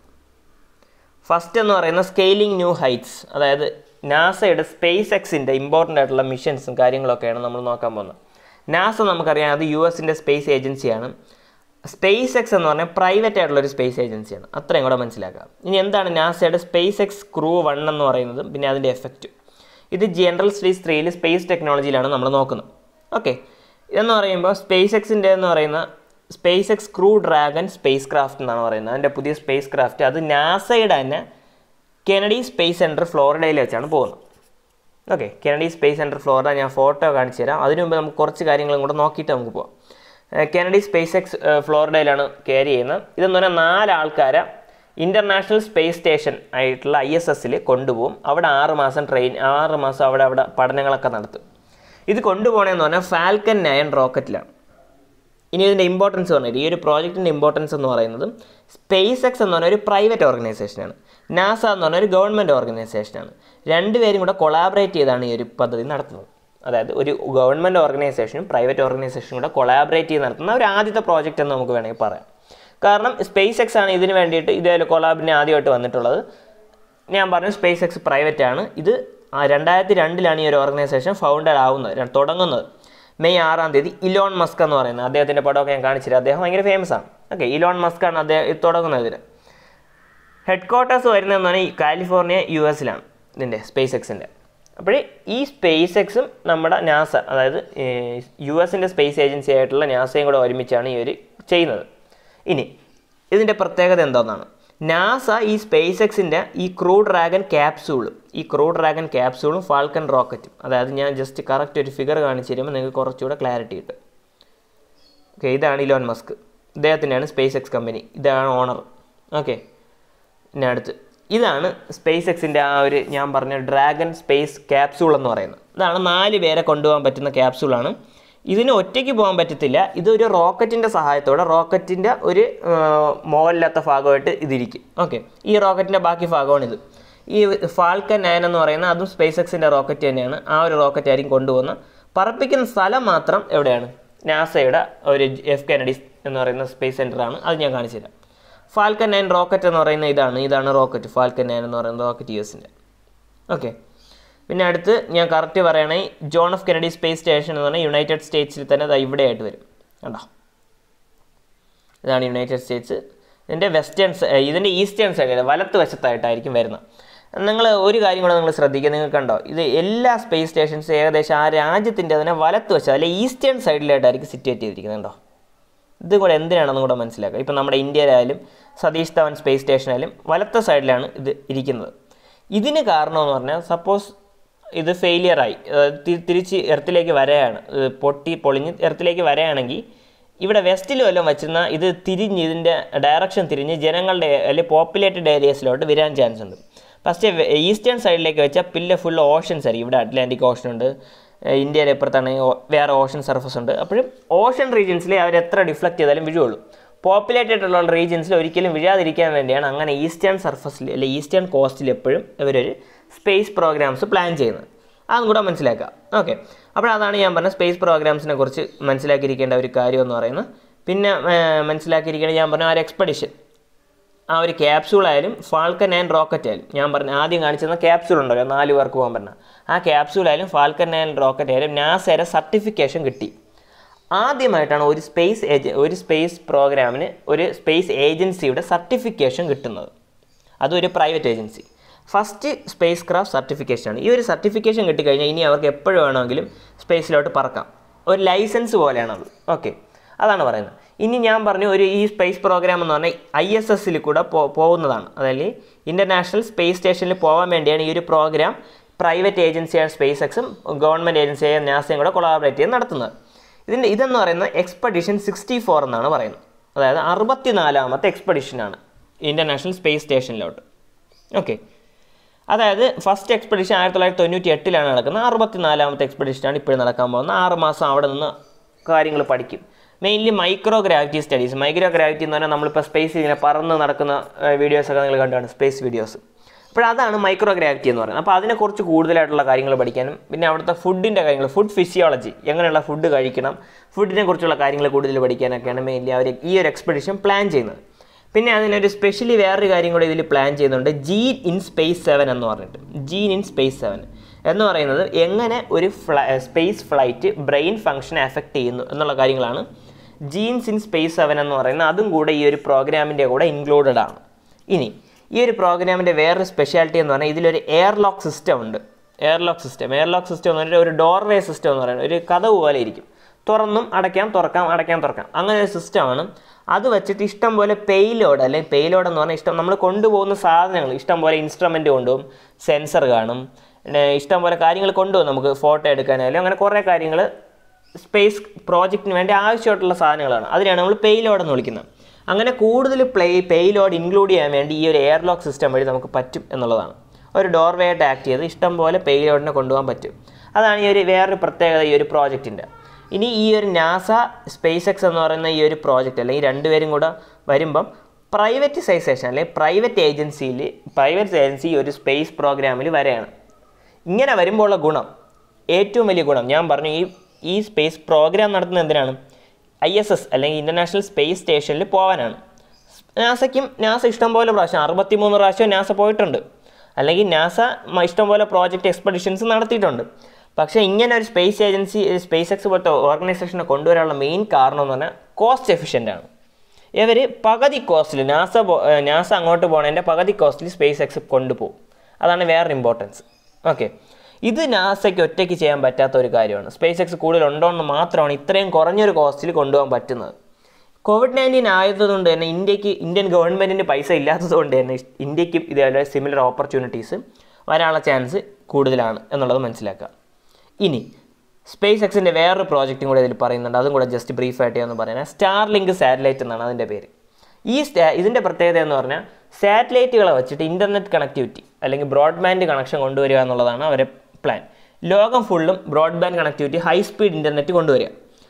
ഫസ്റ്റ് എന്ന് പറയുന്ന സ്കെയിലിംഗ് ന്യൂ ഹൈറ്റ്സ് അതായത് നാസയുടെ സ്പേസ് എക്സിൻ്റെ ഇമ്പോർട്ടൻ്റ് ആയിട്ടുള്ള മിഷൻസും കാര്യങ്ങളൊക്കെയാണ് നമ്മൾ നോക്കാൻ പോകുന്നത് നാസ നമുക്കറിയാം അത് യു എസിൻ്റെ സ്പേസ് ഏജൻസിയാണ് സ്പേസ് എക്സ് എന്ന് പറഞ്ഞാൽ പ്രൈവറ്റ് ആയിട്ടുള്ള ഒരു സ്പേസ് ഏജൻസിയാണ് അത്രയും കൂടെ മനസ്സിലാക്കാം ഇനി എന്താണ് നാസയുടെ സ്പേസ് എക്സ് ക്രൂ വൺ എന്ന് പറയുന്നതും പിന്നെ അതിൻ്റെ എഫക്റ്റ് ഇത് ജനറൽ സ്റ്റഡീസ് ത്രീയിൽ സ്പേസ് ടെക്നോളജിയിലാണ് നമ്മൾ നോക്കുന്നത് ഓക്കെ ഇതെന്ന് പറയുമ്പോൾ സ്പേസ് എക്സിൻ്റെ എന്ന് പറയുന്ന SpaceX Crew Dragon spacecraft എന്നാണ് പറയുന്നത് അതിൻ്റെ പുതിയ സ്പേസ് ക്രാഫ്റ്റ് അത് നാസയുടെ തന്നെ കെനഡി സ്പേസ് സെൻറ്റർ ഫ്ലോറിഡയിൽ വെച്ചാണ് പോകുന്നത് okay Kennedy Space Center Florida ഞാൻ ഫോട്ടോ കാണിച്ചു തരാം അതിനു മുമ്പ് നമുക്ക് കുറച്ച് കാര്യങ്ങളും കൂടെ നോക്കിയിട്ട് നമുക്ക് പോകാം ഏഹ് കെനഡി സ്പേസ് എക്സ് ഏഹ് ഫ്ലോറിഡയിലാണ് കയറി ചെയ്യുന്നത് ഇതെന്ന് പറഞ്ഞാൽ നാല് ആൾക്കാരെ ഇൻ്റർനാഷണൽ സ്പേസ് സ്റ്റേഷൻ ആയിട്ടുള്ള ഐ എസ് എസിൽ കൊണ്ടുപോകും അവിടെ ആറ് മാസം ട്രെയിൻ ആറ് മാസം അവിടെ അവിടെ പഠനങ്ങളൊക്കെ നടത്തും ഇത് കൊണ്ടുപോകണമെന്ന് പറഞ്ഞാൽ ഫാൽക്കൻ നയൻ റോക്കറ്റിലാണ് ഇനി ഇതിൻ്റെ ഇമ്പോർട്ടൻസ് പറഞ്ഞിട്ട് ഈ ഒരു പ്രോജക്റ്റിൻ്റെ ഇമ്പോർട്ടൻസ് എന്ന് പറയുന്നത് സ്പേസ് എക്സ് എന്ന് പറഞ്ഞ ഒരു പ്രൈവറ്റ് ഓർഗനൈസേഷനാണ് നാസ എന്ന് പറഞ്ഞ ഒരു ഗവൺമെൻറ് ഓർഗനൈസേഷനാണ് രണ്ടുപേരും കൂടെ കൊളാബറേറ്റ് ചെയ്താണ് ഈ ഒരു പദ്ധതി നടത്തുന്നത് അതായത് ഒരു ഗവൺമെൻറ് ഓർഗനൈസേഷനും പ്രൈവറ്റ് ഓർഗനൈസേഷനും കൂടെ കൊളാബറേറ്റ് ചെയ്ത് നടത്തുന്ന ഒരു ആദ്യത്തെ പ്രോജക്റ്റ് എന്ന് നമുക്ക് വേണമെങ്കിൽ പറയാം കാരണം സ്പേസ് എക്സ് ആണ് ഇതിന് വേണ്ടിയിട്ട് ഇതേപോലെ കൊളാബിന് ആദ്യമായിട്ട് വന്നിട്ടുള്ളത് ഞാൻ പറഞ്ഞു സ്പേസ് എക്സ് പ്രൈവറ്റ് ആണ് ഇത് ആ രണ്ടായിരത്തി രണ്ടിലാണ് ഈ ഒരു ഓർഗനൈസേഷൻ ഫൗണ്ടഡ് ആവുന്നത് ര- തുടങ്ങുന്നത് മെയ് ആറാം തീയതി ഇലോൺ മസ്ക് എന്ന് പറയുന്നത് അദ്ദേഹത്തിൻ്റെ പടമൊക്കെ ഞാൻ കാണിച്ചില്ല അദ്ദേഹം ഭയങ്കര ഫേമസ് ആണ് ഓക്കെ ഇലോൺ മസ്ക് ആണ് അദ്ദേഹം ഇത് തുടങ്ങുന്നത് ഇതിന് ഹെഡ് ക്വാർട്ടേഴ്സ് വരുന്നതെന്നാണ് ഈ കാലിഫോർണിയ യു എസിലാണ് ഇതിൻ്റെ സ്പേസ് എക്സിൻ്റെ അപ്പോൾ ഈ സ്പേസ് എക്സും നമ്മുടെ നാസ അതായത് യു എസിൻ്റെ സ്പേസ് ഏജൻസി ആയിട്ടുള്ള നാസയും കൂടെ ഒരുമിച്ചാണ് ഈ ഒരു ചെയ്യുന്നത് ഇനി ഇതിൻ്റെ പ്രത്യേകത എന്താണെന്നാണ് നാസ ഈ സ്പേസ് എക്സിൻ്റെ ഈ ക്രൂ ഡ്രാഗൺ ക്യാപ്സൂളും ഈ ക്രൂ ഡ്രാഗൺ ക്യാപ്സൂളും ഫാൽക്കൺ റോക്കറ്റും അതായത് ഞാൻ ജസ്റ്റ് കറക്റ്റ് ഒരു ഫിഗർ കാണിച്ചു തരുമ്പോൾ നിങ്ങൾക്ക് കുറച്ചുകൂടെ ക്ലാരിറ്റി കിട്ടും ഓക്കെ ഇതാണ് ഇലോൺ മസ്ക് ഇദ്ദേഹത്തിൻ്റെയാണ് സ്പേസ് എക്സ് കമ്പനി ഇതാണ് ഓണർ ഓക്കെ പിന്നെ അടുത്ത് ഇതാണ് സ്പേസ് എക്സിൻ്റെ ആ ഒരു ഞാൻ പറഞ്ഞ ഡ്രാഗൺ സ്പേസ് ക്യാപ്സൂൾ എന്ന് പറയുന്നത് ഇതാണ് നാല് പേരെ കൊണ്ടുപോകാൻ പറ്റുന്ന ക്യാപ്സൂളാണ് ഇതിന് ഒറ്റയ്ക്ക് പോകാൻ പറ്റത്തില്ല ഇതൊരു റോക്കറ്റിൻ്റെ സഹായത്തോടെ റോക്കറ്റിൻ്റെ ഒരു ആ, മുകളിലത്തെ ഭാഗമായിട്ട് ഇതിരിക്കും ഓക്കെ ഈ റോക്കറ്റിൻ്റെ ബാക്കി ഭാഗമാണ് ഇത് ഈ ഫാൽക്കൻ നയൻ എന്ന് പറയുന്ന അതും സ്പേസ് എക്സിൻ്റെ റോക്കറ്റ് തന്നെയാണ് ആ ഒരു റോക്കറ്റ് ആയിരിക്കും കൊണ്ടുപോകുന്ന പറപ്പിക്കുന്ന സ്ഥലം മാത്രം എവിടെയാണ് നാസയുടെ ഒരു എഫ് കെനഡീസ് എന്ന് പറയുന്ന സ്പേസ് സെൻ്ററാണ് അത് ഞാൻ കാണിച്ചു തരാം ഫാൽക്കൻ നയൻ റോക്കറ്റ് എന്ന് പറയുന്ന ഇതാണ് ഇതാണ് റോക്കറ്റ് ഫാൽക്കൻ നയൻ എന്ന് പറയുന്ന റോക്കറ്റ് യു എസിൻ്റെ ഓക്കെ പിന്നെ അടുത്ത് ഞാൻ കറക്റ്റ് പറയുകയാണെങ്കിൽ John of Kennedy space station എന്ന് പറഞ്ഞാൽ യുണൈറ്റഡ് സ്റ്റേറ്റ്സിൽ തന്നെ ദാ ഇവിടെ ആയിട്ട് വരും കണ്ടോ ഇതാണ് യുണൈറ്റഡ് സ്റ്റേറ്റ്സ് ഇതിൻ്റെ വെസ്റ്റേൺ ഇതിൻ്റെ ഈസ്റ്റേൺ സൈഡിൽ വലത്ത് വശത്തായിട്ടായിരിക്കും വരുന്നത് നിങ്ങൾ ഒരു കാര്യം കൂടെ നിങ്ങൾ ശ്രദ്ധിക്കുക നിങ്ങൾ കണ്ടോ ഇത് എല്ലാ സ്പേസ് സ്റ്റേഷൻസും ഏകദേശം ആ രാജ്യത്തിൻ്റെ അതിനെ വലത്ത് വശം അല്ലെ ഈസ്റ്റേൺ സൈഡിലായിട്ടായിരിക്കും സിറ്റുവേറ്റ് ചെയ്തിരിക്കുന്നത് കണ്ടോ ഇത് കൂടെ എന്തിനാണെന്ന് കൂടെ മനസ്സിലാക്കുക ഇപ്പം നമ്മുടെ ഇന്ത്യയിലായാലും സതീഷ് ധവൻ സ്പേസ് സ്റ്റേഷനായാലും വലത്തെ സൈഡിലാണ് ഇത് ഇരിക്കുന്നത് ഇതിന് കാരണമെന്ന് പറഞ്ഞാൽ സപ്പോസ് ഇത് ഫെയിലിയറായി തിരിച്ച് എർത്തിലേക്ക് വരെയാണ് ഇത് പൊട്ടി പൊളിഞ്ഞ് എർത്തിലേക്ക് വരെയാണെങ്കിൽ ഇവിടെ വെസ്റ്റിൽ വല്ലതും വെച്ചിരുന്ന ഇത് തിരിഞ്ഞ് ഇതിൻ്റെ ഡയറക്ഷൻ തിരിഞ്ഞ് ജനങ്ങളുടെ അല്ലെങ്കിൽ പോപ്പുലേറ്റഡ് ഏരിയസിലോട്ട് വരാൻ ചാൻസ് ഉണ്ട് ഫസ്റ്റ് ഈസ്റ്റേൺ സൈഡിലേക്ക് വെച്ചാൽ പിന്നെ ഫുൾ ഓഷൻസ് ആയിരിക്കും ഇവിടെ അറ്റ്ലാന്റിക് ഓഷൻ ഉണ്ട് ഏഹ് ഇന്ത്യയുടെ ഇപ്പുറത്താണെങ്കിൽ ഓ- വേറെ ഓഷൻ സർഫസ് ഉണ്ട് അപ്പോഴും ഓഷൻ റീജിയൻസിൽ അവർ എത്ര ഡിഫ്ലക്റ്റ് ചെയ്താലും വീഴുള്ളൂ പോപ്പുലേറ്റഡ് ഉള്ള റീജിയൻസിൽ ഒരിക്കലും വീഴാതിരിക്കാൻ വേണ്ടിയാണ് അങ്ങനെ ഈസ്റ്റേൺ സർഫസിൽ അല്ലെ ഈസ്റ്റേൺ കോസ്റ്റിൽ എപ്പോഴും ഇവരൊരു സ്പേസ് പ്രോഗ്രാംസ് പ്ലാൻ ചെയ്യുന്നത് അതും കൂടെ മനസ്സിലാക്കുക ഓക്കെ അപ്പോൾ അതാണ് ഞാൻ പറഞ്ഞ സ്പേസ് പ്രോഗ്രാംസിനെ കുറിച്ച് മനസ്സിലാക്കിയിരിക്കേണ്ട ഒരു കാര്യം എന്ന് പറയുന്നത് പിന്നെ ഏഹ്, മനസ്സിലാക്കിയിരിക്കേണ്ട ഞാൻ പറഞ്ഞ ആ ഒരു എക്സ്പെഡിഷൻ ആ ഒരു ക്യാപ്സൂൾ ആയാലും ഫാൽക്കൻ ആൻഡ് റോക്കറ്റ് ആയാലും ഞാൻ പറഞ്ഞ ആദ്യം കാണിച്ചിരുന്ന ക്യാപ്സൂൾ ഉണ്ടല്ലോ നാല് പേർക്ക് പോകാൻ പറഞ്ഞ ആ ക്യാപ്സൂൾ ആയാലും ഫാൽക്കൻ ആൻഡ് റോക്കറ്റ് ആയാലും നാസയുടെ സർട്ടിഫിക്കേഷൻ കിട്ടി ആദ്യമായിട്ടാണ് ഒരു സ്പേസ് ഏജ ഒരു സ്പേസ് പ്രോഗ്രാമിന് ഒരു സ്പേസ് ഏജൻസിയുടെ സർട്ടിഫിക്കേഷൻ കിട്ടുന്നത് അതും ഒരു private agency first spacecraft സർട്ടിഫിക്കേഷനാണ് ഈ ഒരു സർട്ടിഫിക്കേഷൻ കിട്ടിക്കഴിഞ്ഞാൽ ഇനി അവർക്ക് എപ്പോഴും വേണമെങ്കിലും സ്പേസിലോട്ട് പറക്കാം ഒരു ലൈസൻസ് പോലെയാണത് ഓക്കെ അതാണ് പറയുന്നത് ഇനി ഞാൻ പറഞ്ഞു ഒരു ഈ സ്പേസ് പ്രോഗ്രാം എന്ന് പറഞ്ഞാൽ ഐ എസ് എസിൽ കൂടെ പോ പോകുന്നതാണ് അതായത് ഇൻ്റർനാഷണൽ സ്പേസ് സ്റ്റേഷനിൽ പോകാൻ വേണ്ടിയാണ് ഈ ഒരു പ്രോഗ്രാം പ്രൈവറ്റ് ഏജൻസിയായ സ്പേസ് എക്സും ഗവൺമെൻറ് ഏജൻസിയായ നാസയും കൂടെ കൊളാബറേറ്റ് ചെയ്ത് നടത്തുന്നത് ഇതിൻ്റെ ഇതെന്ന് പറയുന്നത് എക്സ്പെഡിഷൻ സിക്സ്റ്റി ഫോർ എന്നാണ് പറയുന്നത് അതായത് അറുപത്തിനാലാമത്തെ എക്സ്പെഡിഷനാണ് ഇൻ്റർനാഷണൽ സ്പേസ് സ്റ്റേഷനിലോട്ട് ഓക്കെ അതായത് ഫസ്റ്റ് എക്സ്പെഡിഷൻ ആയിരത്തി തൊള്ളായിരത്തി തൊണ്ണൂറ്റി എട്ടിലാണ് നടക്കുന്നത് അറുപത്തിനാലാമത്തെ എക്സ്പെഡിഷനാണ് ഇപ്പോഴും നടക്കാൻ പോകുന്നത് ആറ് മാസം അവിടെ നിന്ന് കാര്യങ്ങൾ പഠിക്കും mainly microgravity studies microgravity എന്ന് പറഞ്ഞാൽ നമ്മളിപ്പോൾ സ്പേസിൽ ഇങ്ങനെ പറന്ന് നടക്കുന്ന വീഡിയോസൊക്കെ നിങ്ങൾ കണ്ടാണ് സ്പേസ് വീഡിയോസ് അപ്പോൾ അതാണ് മൈക്രോ ഗ്രാവിറ്റി എന്ന് പറയുന്നത് അപ്പോൾ അതിനെക്കുറിച്ച് കൂടുതലായിട്ടുള്ള കാര്യങ്ങൾ പഠിക്കാനും പിന്നെ അവിടുത്തെ ഫുഡിൻ്റെ കാര്യങ്ങൾ ഫുഡ് ഫിസിയോളജി എങ്ങനെയുള്ള ഫുഡ് കഴിക്കണം ഫുഡിനെ കുറിച്ചുള്ള കാര്യങ്ങൾ കൂടുതൽ പഠിക്കാനൊക്കെയാണ് മെയിൻലി അവർ ഈ ഒരു എക്സ്പെഡിഷൻ പ്ലാൻ ചെയ്യുന്നത് പിന്നെ അതിനൊരു സ്പെഷ്യലി വേറൊരു കാര്യം കൂടി ഇതിൽ പ്ലാൻ ചെയ്യുന്നുണ്ട് ജീൻ ഇൻ സ്പേസ് സെവൻ എന്ന് പറഞ്ഞിട്ട് ജീൻ ഇൻ സ്പേസ് സെവൻ എന്ന് പറയുന്നത് എങ്ങനെ ഒരു ഫ്ലൈ സ്പേസ് ഫ്ലൈറ്റ് ബ്രെയിൻ ഫംഗ്ഷനെ എഫക്റ്റ് ചെയ്യുന്നു എന്നുള്ള കാര്യങ്ങളാണ് ജീൻസ് ഇൻ സ്പേസ് സെവൻ എന്ന് പറയുന്നത് അതും കൂടെ ഈ ഒരു പ്രോഗ്രാമിൻ്റെ കൂടെ ഇൻക്ലൂഡഡ് ആണ് ഇനി ഈ ഒരു പ്രോഗ്രാമിൻ്റെ വേറൊരു സ്പെഷ്യാലിറ്റി എന്ന് പറഞ്ഞാൽ ഇതിലൊരു എയർ ലോക്ക് സിസ്റ്റം ഉണ്ട് airlock system airlock system എന്ന് പറഞ്ഞാൽ ഒരു ഡോർവേ സിസ്റ്റം എന്ന് പറയുന്നത് ഒരു കഥവ് പോലെ ഇരിക്കും തുറന്നും അടയ്ക്കാം തുറക്കാം അടയ്ക്കാം തുറക്കാം അങ്ങനെ ഒരു സിസ്റ്റമാണ് അത് വെച്ചിട്ട് ഇഷ്ടം പോലെ പെയിലോഡ് അല്ലെങ്കിൽ പെയിലോഡ് എന്ന് പറഞ്ഞാൽ ഇഷ്ടം നമ്മൾ കൊണ്ടുപോകുന്ന സാധനങ്ങൾ ഇഷ്ടം പോലെ ഇൻസ്ട്രുമെൻ്റ് കൊണ്ടുപോകും സെൻസർ കാണും പിന്നെ ഇഷ്ടം പോലെ കാര്യങ്ങൾ കൊണ്ടുപോകും നമുക്ക് ഫോട്ടോ എടുക്കാനായാലും അങ്ങനെ കുറേ കാര്യങ്ങൾ സ്പേസ് പ്രോജക്റ്റിന് വേണ്ടി ആവശ്യമായിട്ടുള്ള സാധനങ്ങളാണ് അതിനാണ് നമ്മൾ പെയിലോഡ് എന്ന് വിളിക്കുന്നത് അങ്ങനെ കൂടുതൽ പ്ലേ പെയിലോഡ് ഇൻക്ലൂഡ് ചെയ്യാൻ വേണ്ടി ഈ ഒരു എയർ ലോക്ക് സിസ്റ്റം വഴി നമുക്ക് പറ്റും എന്നുള്ളതാണ് ഒരു ഡോർവേ ആയിട്ട് ആക്ട് ചെയ്ത് ഇഷ്ടം പോലെ പെയിലോഡിനെ കൊണ്ടുപോകാൻ പറ്റും അതാണ് ഈ ഒരു വേറൊരു പ്രത്യേകത ഈ ഒരു പ്രോജക്റ്റിൻ്റെ ഇനി ഈ ഒരു നാസ സ്പേസ് എക്സ് എന്ന് പറയുന്ന ഈ ഒരു പ്രോജക്റ്റ് അല്ലെങ്കിൽ രണ്ടുപേരും കൂടെ വരുമ്പം പ്രൈവറ്റൈസേഷൻ അല്ലെങ്കിൽ പ്രൈവറ്റ് ഏജൻസിയിൽ പ്രൈവറ്റ് ഏജൻസി ഒരു സ്പേസ് പ്രോഗ്രാമിൽ വരെയാണ് ഇങ്ങനെ വരുമ്പോഴുള്ള ഗുണം ഏറ്റവും വലിയ ഗുണം ഞാൻ പറഞ്ഞു ഈ ഈ സ്പേസ് പ്രോഗ്രാം നടത്തുന്നത് എന്തിനാണ് ഐ എസ് എസ് അല്ലെങ്കിൽ ഇൻ്റർനാഷണൽ സ്പേസ് സ്റ്റേഷനിൽ പോകാനാണ് നാസയ്ക്കും നാസ ഇഷ്ടംപോലെ പ്രാവശ്യം അറുപത്തിമൂന്ന് പ്രാവശ്യം നാസ പോയിട്ടുണ്ട് അല്ലെങ്കിൽ നാസ മ- ഇഷ്ടംപോലെ പ്രോജക്റ്റ് എക്സ്പെഡിഷൻസ് നടത്തിയിട്ടുണ്ട് പക്ഷേ ഇങ്ങനെ ഒരു സ്പേസ് ഏജൻസി സ്പേസ് എക്സ് പോലത്തെ ഓർഗനൈസേഷനെ കൊണ്ടുവരാനുള്ള മെയിൻ കാരണം എന്ന് പറഞ്ഞാൽ കോസ്റ്റ് എഫിഷ്യൻ്റ് ആണ് ഇവർ പകുതി കോസ്റ്റിൽ നാസ പോ- ഏഹ് നാസ അങ്ങോട്ട് പോകണതിൻ്റെ പകുതി കോസ്റ്റിൽ സ്പേസ് എക്സ് കൊണ്ടുപോകും അതാണ് വേറൊരു ഇമ്പോർട്ടൻസ് ഓക്കെ ഇത് നാസയ്ക്ക് ഒറ്റയ്ക്ക് ചെയ്യാൻ പറ്റാത്ത ഒരു കാര്യമാണ് സ്പേസ് എക്സ് കൂടുതൽ ഉണ്ടോ എന്ന് മാത്രമാണ് ഇത്രയും കുറഞ്ഞൊരു കോസ്റ്റിൽ കൊണ്ടുപോകാൻ പറ്റുന്നത് കോവിഡ് നയൻറ്റീൻ ആയതുകൊണ്ട് തന്നെ ഇന്ത്യക്ക് ഇന്ത്യൻ ഗവൺമെൻറ്റിന് പൈസ ഇല്ലാത്തതുകൊണ്ട് തന്നെ ഇന്ത്യക്കും ഇതേപോലെ സിമിലർ ഓപ്പർച്യൂണിറ്റീസ് വരാനുള്ള ചാൻസ് കൂടുതലാണ് എന്നുള്ളത് മനസ്സിലാക്കുക ഇനി സ്പേസ് എക്സിൻ്റെ വേറൊരു പ്രോജക്റ്റും കൂടെ ഇതിൽ പറയുന്നുണ്ട് അതും കൂടെ ജസ്റ്റ് ബ്രീഫായിട്ട് ഞാൻ പറയുന്നത് സ്റ്റാർ ലിങ്ക് സാറ്റലൈറ്റ് എന്നാണ് അതിൻ്റെ പേര് ഈ സ്റ്റാ ഇതിൻ്റെ പ്രത്യേകത എന്ന് പറഞ്ഞാൽ സാറ്റലൈറ്റുകളെ വെച്ചിട്ട് ഇൻ്റർനെറ്റ് കണക്ടിവിറ്റി അല്ലെങ്കിൽ ബ്രോഡ്ബാൻഡ് കണക്ഷൻ കൊണ്ടുവരിക എന്നുള്ളതാണ് അവരെ പ്ലാൻ ലോകം ഫുള്ളും broadband connectivity high speed internet കൊണ്ടുവരിക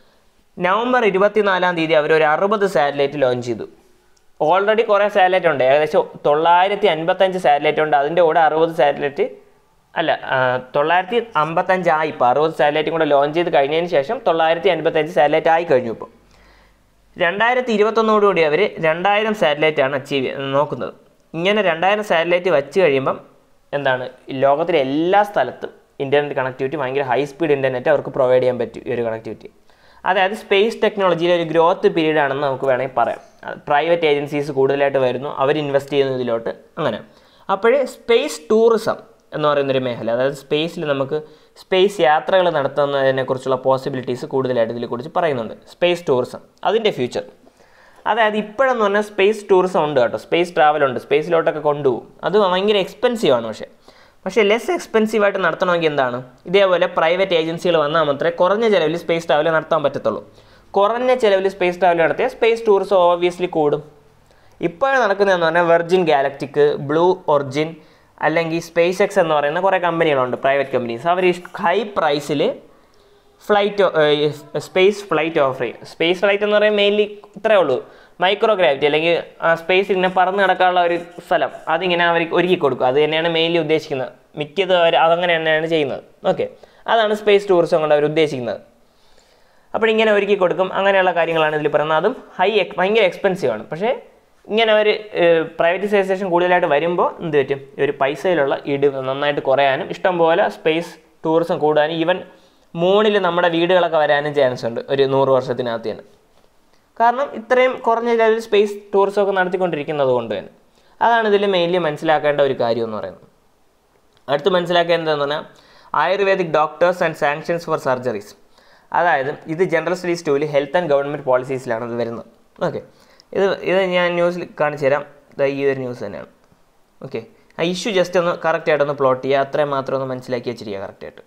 നവംബർ ഇരുപത്തിനാലാം തീയതി അവർ ഒരു അറുപത് സാറ്റലൈറ്റ് ലോഞ്ച് ചെയ്തു ഓൾറെഡി കുറേ സാറ്റലൈറ്റ് ഉണ്ട് ഏകദേശം തൊള്ളായിരത്തി അൻപത്തഞ്ച് സാറ്റലൈറ്റ് ഉണ്ട് അതിൻ്റെ കൂടെ അറുപത് സാറ്റലൈറ്റ് അല്ല ആ, തൊള്ളായിരത്തി അമ്പത്തഞ്ചായി ഇപ്പോൾ അറുപത് സാറ്റലൈറ്റും കൂടെ ലോഞ്ച് ചെയ്ത് കഴിഞ്ഞതിന് ശേഷം തൊള്ളായിരത്തി അൻപത്തഞ്ച് സാറ്റലൈറ്റ് ആയി കഴിഞ്ഞു ഇപ്പോൾ രണ്ടായിരത്തി ഇരുപത്തൊന്നോടുകൂടി അവർ രണ്ടായിരം സാറ്റലൈറ്റ് ആണ് അച്ചീവ് നോക്കുന്നത് ഇങ്ങനെ രണ്ടായിരം സാറ്റലൈറ്റ് വെച്ച് കഴിയുമ്പം എന്താണ് ഈ ലോകത്തിലെ എല്ലാ സ്ഥലത്തും ഇൻ്റർനെറ്റ് കണക്ടിവിറ്റി ഭയങ്കര ഹൈ സ്പീഡ് ഇൻ്റർനെറ്റ് അവർക്ക് പ്രൊവൈഡ് ചെയ്യാൻ പറ്റും ഈ ഒരു കണക്ടിവിറ്റി അതായത് സ്പേസ് ടെക്നോളജിയിലെ ഒരു ഗ്രോത്ത് പീരീഡ് ആണെന്ന് നമുക്ക് വേണമെങ്കിൽ പറയാം പ്രൈവറ്റ് ഏജൻസീസ് കൂടുതലായിട്ട് വരുന്നു അവർ ഇൻവെസ്റ്റ് ചെയ്യുന്നു ഇതിലോട്ട് അങ്ങനെ അപ്പോഴേ സ്പേസ് ടൂറിസം എന്ന് പറയുന്നൊരു മേഖല അതായത് സ്പേസിൽ നമുക്ക് സ്പേസ് യാത്രകൾ നടത്തുന്നതിനെക്കുറിച്ചുള്ള പോസിബിലിറ്റീസ് കൂടുതലായിട്ട് ഇതിനെക്കുറിച്ച് പറയുന്നുണ്ട് സ്പേസ് ടൂറിസം അതിൻ്റെ ഫ്യൂച്ചർ അതായത് ഇപ്പോഴെന്ന് പറഞ്ഞാൽ സ്പേസ് ടൂറിസം ഉണ്ട് കേട്ടോ സ്പേസ് ട്രാവൽ ഉണ്ട് സ്പേസിലോട്ടൊക്കെ കൊണ്ടുപോകും അത് ഭയങ്കര എക്സ്പെൻസീവ് ആണ് പക്ഷേ പക്ഷേ ലെസ് എക്സ്പെൻസീവ് ആയിട്ട് നടത്തണമെങ്കിൽ എന്താണ് ഇതേപോലെ പ്രൈവറ്റ് ഏജൻസികൾ വന്നാൽ മാത്രമേ കുറഞ്ഞ ചിലവിൽ സ്പേസ് ട്രാവൽ നടത്താൻ പറ്റത്തുള്ളൂ കുറഞ്ഞ ചിലവിൽ സ്പേസ് ട്രാവൽ നടത്തിയാൽ സ്പേസ് ടൂറിസം ഓബിയസ്ലി കൂടും ഇപ്പോൾ നടക്കുന്നതെന്ന് പറഞ്ഞാൽ വെർജിൻ ഗാലക്റ്റിക് ബ്ലൂ ഒറിജിൻ അല്ലെങ്കിൽ സ്പേസ് എക്സ് എന്ന് പറയുന്ന കുറേ കമ്പനികളുണ്ട് പ്രൈവറ്റ് കമ്പനീസ് അവർ ഹൈ പ്രൈസിൽ ഫ്ലൈറ്റ് സ്പേസ് ഫ്ലൈറ്റ് ഓഫർ ചെയ്യും സ്പേസ് ഫ്ലൈറ്റ് എന്ന് പറയുന്നത് മെയിൻലി ഇത്രയേ ഉള്ളൂ മൈക്രോ ഗ്രാവിറ്റി അല്ലെങ്കിൽ ആ സ്പേസ് ഇങ്ങനെ പറന്ന് നടക്കാനുള്ള ഒരു സ്ഥലം അതിങ്ങനെ അവർ ഒരുക്കി കൊടുക്കും അത് തന്നെയാണ് മെയിൻലി ഉദ്ദേശിക്കുന്നത് മിക്കത് അവർ അതങ്ങനെ തന്നെയാണ് ചെയ്യുന്നത് ഓക്കെ അതാണ് സ്പേസ് ടൂറിസം കൊണ്ട് അവർ ഉദ്ദേശിക്കുന്നത് അപ്പോൾ ഇങ്ങനെ ഒരുക്കി കൊടുക്കും അങ്ങനെയുള്ള കാര്യങ്ങളാണ് ഇതിൽ പറയുന്നത് അതും ഹൈ ഭയങ്കര എക്സ്പെൻസീവ് ആണ് പക്ഷേ ഇങ്ങനെ ഒരു പ്രൈവറ്റൈസേഷൻ കൂടുതലായിട്ട് വരുമ്പോൾ എന്ത് പറ്റും ഈ ഒരു പൈസയിലുള്ള ഇടിവ് നന്നായിട്ട് കുറയാനും ഇഷ്ടംപോലെ സ്പേസ് ടൂറിസം കൂടാനും ഈവൻ മൂണിൽ നമ്മുടെ വീടുകളൊക്കെ വരാനും ചാൻസ് ഉണ്ട് ഒരു നൂറ് വർഷത്തിനകത്ത് തന്നെ കാരണം ഇത്രയും കുറഞ്ഞ ലെവലിൽ സ്പേസ് ടൂറിസം ഒക്കെ നടത്തിക്കൊണ്ടിരിക്കുന്നത് കൊണ്ട് തന്നെ അതാണ് ഇതിൽ മെയിൻലി മനസ്സിലാക്കേണ്ട ഒരു കാര്യം എന്ന് പറയുന്നത് അടുത്ത് മനസ്സിലാക്കേണ്ടത് എന്ന് പറഞ്ഞാൽ ayurvedic doctors and sanctions for surgeries അതായത് ഇത് ജനറൽ സ്റ്റഡീസ് ടൂവിൽ ഹെൽത്ത് ആൻഡ് ഗവൺമെൻറ് പോളിസീസിലാണ് ഇത് വരുന്നത് ഓക്കെ ഇത് ഇത് ഞാൻ ന്യൂസിൽ കാണിച്ചു തരാം ദാ ഈ ഒരു ന്യൂസ് തന്നെയാണ് ഓക്കെ ആ ഇഷ്യൂ ജസ്റ്റ് ഒന്ന് കറക്റ്റായിട്ടൊന്ന് പ്ലോട്ട് ചെയ്യുക അത്രയും മാത്രം ഒന്ന് മനസ്സിലാക്കി വെച്ചിരിക്കുക കറക്റ്റായിട്ട്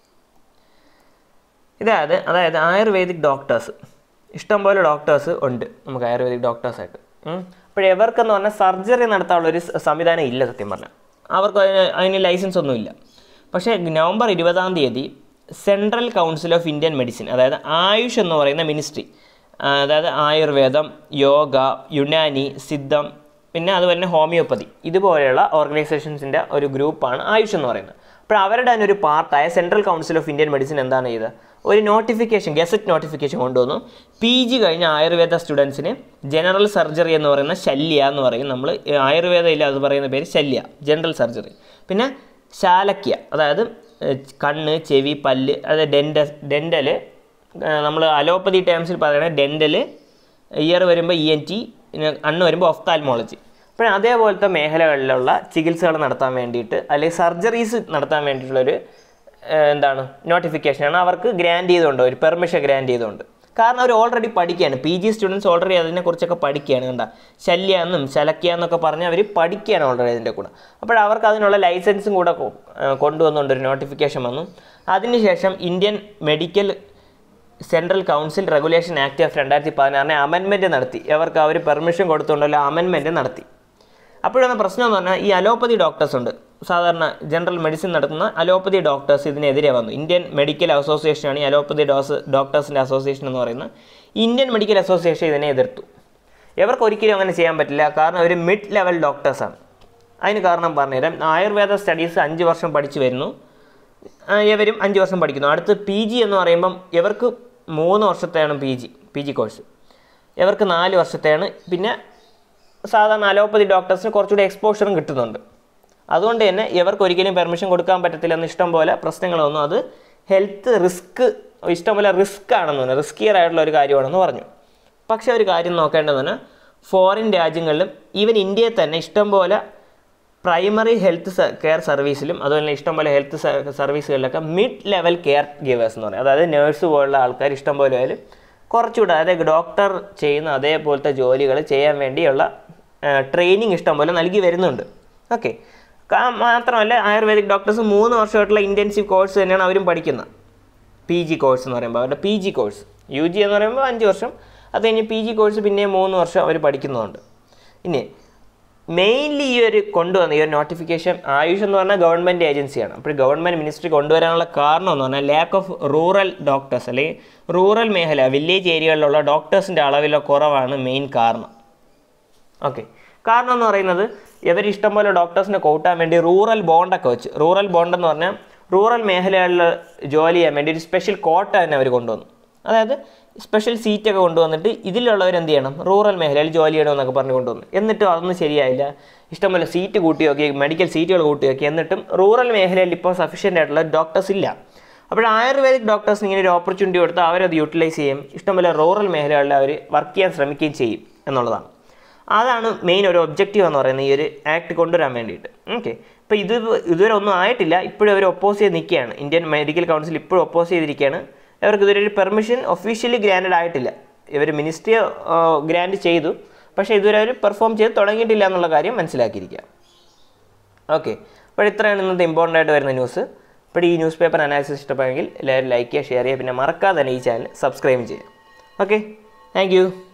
ഇതായത് അതായത് ആയുർവേദിക് ഡോക്ടേഴ്സ് ഇഷ്ടംപോലെ ഡോക്ടേഴ്സ് ഉണ്ട് നമുക്ക് ആയുർവേദിക് ഡോക്ടേഴ്സായിട്ട് അപ്പോൾ ഇവർക്കെന്ന് പറഞ്ഞാൽ സർജറി നടത്താനുള്ള ഒരു സ- സംവിധാനം ഇല്ല സത്യം പറഞ്ഞാൽ അവർക്ക് അതിന് അതിന് ലൈസൻസ് ഒന്നുമില്ല പക്ഷേ നവംബർ ഇരുപതാം തീയതി Central Council of Indian Medicine അതായത് ആയുഷ് എന്ന് പറയുന്ന മിനിസ്ട്രി അതായത് ആയുർവേദം യോഗ യുനാനി സിദ്ധം പിന്നെ അതുപോലെ തന്നെ ഹോമിയോപ്പതി ഇതുപോലെയുള്ള ഓർഗനൈസേഷൻസിൻ്റെ ഒരു ഗ്രൂപ്പാണ് ആയുഷ് എന്ന് പറയുന്നത് അപ്പോൾ അവരുടെ തന്നെ ഒരു പാർട്ടായ Central Council of Indian Medicine എന്താണ് ചെയ്തത് ഒരു നോട്ടിഫിക്കേഷൻ ഗസറ്റ് നോട്ടിഫിക്കേഷൻ കൊണ്ടുവന്നു പി ജി കഴിഞ്ഞ ആയുർവേദ സ്റ്റുഡൻസിന് ജനറൽ സർജറി എന്ന് പറയുന്ന ശല്യ എന്ന് പറയും നമ്മൾ ആയുർവേദയിൽ അത് പറയുന്ന പേര് ശല്യ ജനറൽ സർജറി പിന്നെ ശാലക്യ അതായത് ഏഹ്, കണ്ണ് ചെവി പല്ല് അതായത് ഡെൻറ്റ ഡെൻ്റല് നമ്മൾ അലോപ്പതി ടേംസിൽ പറയുന്നത് ഡെൻ്റൽ ഇയർ വരുമ്പോൾ ഇ എൻ ടി അണ്ണ് വരുമ്പോൾ ഒഫ്താൽമോളജി അപ്പോൾ അതേപോലത്തെ മേഖലകളിലുള്ള ചികിത്സകൾ നടത്താൻ വേണ്ടിയിട്ട് അല്ലെങ്കിൽ സർജറീസ് നടത്താൻ വേണ്ടിയിട്ടുള്ളൊരു ഏഹ്, എന്താണ് നോട്ടിഫിക്കേഷനാണ് അവർക്ക് ഗ്രാൻഡ് ചെയ്തുകൊണ്ട് ഒരു പെർമിഷൻ ഗ്രാൻഡ് ചെയ്തുകൊണ്ട് കാരണം അവർ ഓൾറെഡി പഠിക്കുകയാണ് പി ജി സ്റ്റുഡൻസ് ഓൾറെഡി അതിനെക്കുറിച്ചൊക്കെ പഠിക്കുകയാണ് കണ്ട ശല്യ എന്നും ശലക്യ എന്നൊക്കെ പറഞ്ഞ് അവർ പഠിക്കുകയാണ് ഓൾറെഡി അതിൻ്റെ കൂടെ അപ്പോൾ അവർക്ക് അതിനുള്ള ലൈസൻസും കൂടെ കൊ- ഏഹ് കൊണ്ടുവന്നുകൊണ്ട് ഒരു നോട്ടിഫിക്കേഷൻ വന്നു അതിനുശേഷം Indian Medical Central Council Regulation Act of രണ്ടായിരത്തി പതിനാറിനെ അമെൻമെൻറ്റ് നടത്തി അവർക്ക് അവർ പെർമിഷൻ കൊടുത്തുകൊണ്ടല്ലോ അമെൻമെൻറ്റ് നടത്തി അപ്പോഴാണ് പ്രശ്നം എന്ന് പറഞ്ഞാൽ ഈ അലോപ്പതി ഡോക്ടേഴ്സ് ഉണ്ട് സാധാരണ ജനറൽ മെഡിസിൻ നടത്തുന്ന അലോപ്പതി ഡോക്ടേഴ്സ് ഇതിനെതിരെ വന്നു ഇന്ത്യൻ മെഡിക്കൽ അസോസിയേഷനാണ് ഈ അലോപ്പതി ഡോസ് ഡോക്ടേഴ്സിൻ്റെ അസോസിയേഷൻ എന്ന് പറയുന്നത് ഇന്ത്യൻ മെഡിക്കൽ അസോസിയേഷൻ ഇതിനെ എതിർത്തു ഇവർക്ക് ഒരിക്കലും അങ്ങനെ ചെയ്യാൻ പറ്റില്ല കാരണം അവർ മിഡ് ലെവൽ ഡോക്ടേഴ്സാണ് അതിന് കാരണം പറഞ്ഞുതരാം ആയുർവേദ സ്റ്റഡീസ് അഞ്ച് വർഷം പഠിച്ചു വരുന്നു ആ, ഇവരും അഞ്ച് വർഷം പഠിക്കുന്നു അടുത്ത് പി ജി എന്ന് പറയുമ്പം ഇവർക്ക് മൂന്ന് വർഷത്തെയാണ് P G P G course ഇവർക്ക് നാല് വർഷത്തെയാണ് പിന്നെ സാധാരണ അലോപ്പതി ഡോക്ടേഴ്സിന് കുറച്ചുകൂടി എക്സ്പോഷറും കിട്ടുന്നുണ്ട് അതുകൊണ്ട് തന്നെ ഇവർക്ക് ഒരിക്കലും പെർമിഷൻ കൊടുക്കാൻ പറ്റത്തില്ലെന്ന് ഇഷ്ടം പോലെ പ്രശ്നങ്ങളൊന്നും അത് ഹെൽത്ത് റിസ്ക് ഇഷ്ടം പോലെ റിസ്ക് ആണെന്ന് പറഞ്ഞു റിസ്കിയർ ആയിട്ടുള്ള ഒരു കാര്യമാണെന്ന് പറഞ്ഞു പക്ഷേ ഒരു കാര്യം നോക്കേണ്ടതെന്ന് ഫോറിൻ രാജ്യങ്ങളിലും ഈവൻ ഇന്ത്യയിൽ തന്നെ ഇഷ്ടം പോലെ പ്രൈമറി ഹെൽത്ത് കെയർ സർവീസിലും അതുപോലെ തന്നെ ഇഷ്ടംപോലെ ഹെൽത്ത് സർവീസുകളിലൊക്കെ മിഡ് ലെവൽ കെയർ ഗിവേഴ്സ് എന്ന് പറയും അതായത് നേഴ്സ് പോലുള്ള ആൾക്കാർ ഇഷ്ടംപോലെ ആയാലും കുറച്ചുകൂടെ അതായത് ഡോക്ടർ ചെയ്യുന്ന അതേപോലത്തെ ജോലികൾ ചെയ്യാൻ വേണ്ടിയുള്ള ട്രെയിനിങ് ഇഷ്ടംപോലെ നൽകി വരുന്നുണ്ട് ഓക്കെ മാത്രമല്ല ആയുർവേദിക് ഡോക്ടേഴ്സ് മൂന്ന് വർഷമായിട്ടുള്ള ഇൻറ്റൻസീവ് കോഴ്സ് തന്നെയാണ് അവരും പഠിക്കുന്നത് പി ജി കോഴ്സ് എന്ന് പറയുമ്പോൾ അവരുടെ P G course U G എന്ന് പറയുമ്പോൾ അഞ്ച് വർഷം അത് കഴിഞ്ഞ് പി ജി കോഴ്സ് പിന്നെയും മൂന്ന് വർഷം അവർ പഠിക്കുന്നുണ്ട് ഇനി മെയിൻലി ഈ ഒരു കൊണ്ടുവന്ന ഈ ഒരു നോട്ടിഫിക്കേഷൻ ആയുഷ് എന്ന് പറഞ്ഞാൽ ഗവൺമെൻറ് ഏജൻസിയാണ് അപ്പോൾ ഗവൺമെൻറ് മിനിസ്ട്രി കൊണ്ടുവരാനുള്ള കാരണം എന്ന് പറഞ്ഞാൽ ലാക്ക് ഓഫ് റൂറൽ ഡോക്ടേഴ്സ് അല്ലെങ്കിൽ റൂറൽ മേഖല വില്ലേജ് ഏരിയകളിലുള്ള ഡോക്ടേഴ്സിൻ്റെ അളവിലെ കുറവാണ് മെയിൻ കാരണം ഓക്കെ കാരണം എന്ന് പറയുന്നത് ഇവർ ഇഷ്ടംപോലെ ഡോക്ടേഴ്സിനെ കൂട്ടാൻ വേണ്ടി റൂറൽ ബോണ്ടൊക്കെ വെച്ച് റൂറൽ ബോണ്ട് എന്ന് പറഞ്ഞാൽ റൂറൽ മേഖലകളിൽ ജോലി ചെയ്യാൻ വേണ്ടി ഒരു സ്പെഷ്യൽ കോട്ട തന്നെ അവർ കൊണ്ടുവന്നു അതായത് സ്പെഷ്യൽ സീറ്റൊക്കെ കൊണ്ടുവന്നിട്ട് ഇതിലുള്ളവർ എന്ത് ചെയ്യണം റൂറൽ മേഖലയിൽ ജോലി ചെയ്യണമെന്നൊക്കെ പറഞ്ഞു കൊണ്ടുവന്നു എന്നിട്ടും അതൊന്നും ശരിയായില്ല ഇഷ്ടംപോലെ സീറ്റ് കൂട്ടി നോക്കി മെഡിക്കൽ സീറ്റുകൾ കൂട്ടി നോക്കി എന്നിട്ടും റൂറൽ മേഖലയിൽ ഇപ്പോൾ സഫീഷ്യൻ്റ് ആയിട്ടുള്ള ഡോക്ടേഴ്സ് ഇല്ല അപ്പോൾ ആയുർവേദിക് ഡോക്ടേഴ്സിന് ഇങ്ങനെ ഒരു ഓപ്പർച്യൂണിറ്റി കൊടുത്താൽ അവരത് യൂട്ടിലൈസ് ചെയ്യും ഇഷ്ടംപോലെ റൂറൽ മേഖലകളിൽ അവർ വർക്ക് ചെയ്യാൻ ശ്രമിക്കുകയും ചെയ്യും എന്നുള്ളതാണ് അതാണ് മെയിൻ ഒരു ഒബ്ജക്റ്റീവ് എന്ന് പറയുന്നത് ഈ ഒരു ആക്ട് കൊണ്ടുവരാൻ വേണ്ടിയിട്ട് ഓക്കെ ഇപ്പോൾ ഇത് ഇതുവരെ ഒന്നും ആയിട്ടില്ല ഇപ്പോഴും അവർ ഒപ്പോസ് ചെയ്ത് നിൽക്കുകയാണ് ഇന്ത്യൻ മെഡിക്കൽ കൗൺസിൽ ഇപ്പോഴും ഒപ്പോസ് ചെയ്തിരിക്കുകയാണ് അവർക്ക് ഇതുവരെ ഒരു പെർമിഷൻ ഒഫീഷ്യലി ഗ്രാൻഡ് ആയിട്ടില്ല ഇവർ മിനിസ്ട്രി ഗ്രാൻഡ് ചെയ്തു പക്ഷേ ഇതുവരെ അവർ പെർഫോം ചെയ്ത് തുടങ്ങിയിട്ടില്ല എന്നുള്ള കാര്യം മനസ്സിലാക്കിയിരിക്കുക ഓക്കെ അപ്പോൾ ഇത്രയാണ് ഇന്നത്തെ ഇമ്പോർട്ടൻ്റ് ആയിട്ട് വരുന്ന ന്യൂസ് ഇപ്പോൾ ഈ ന്യൂസ് പേപ്പർ അനാലിസിസ് ഇഷ്ടപ്പെടുമെങ്കിൽ എല്ലാവരും ലൈക്ക് ചെയ്യുക ഷെയർ ചെയ്യുക പിന്നെ മറക്കാതെ തന്നെ ഈ ചാനൽ സബ്സ്ക്രൈബ് ചെയ്യുക ഓക്കെ താങ്ക്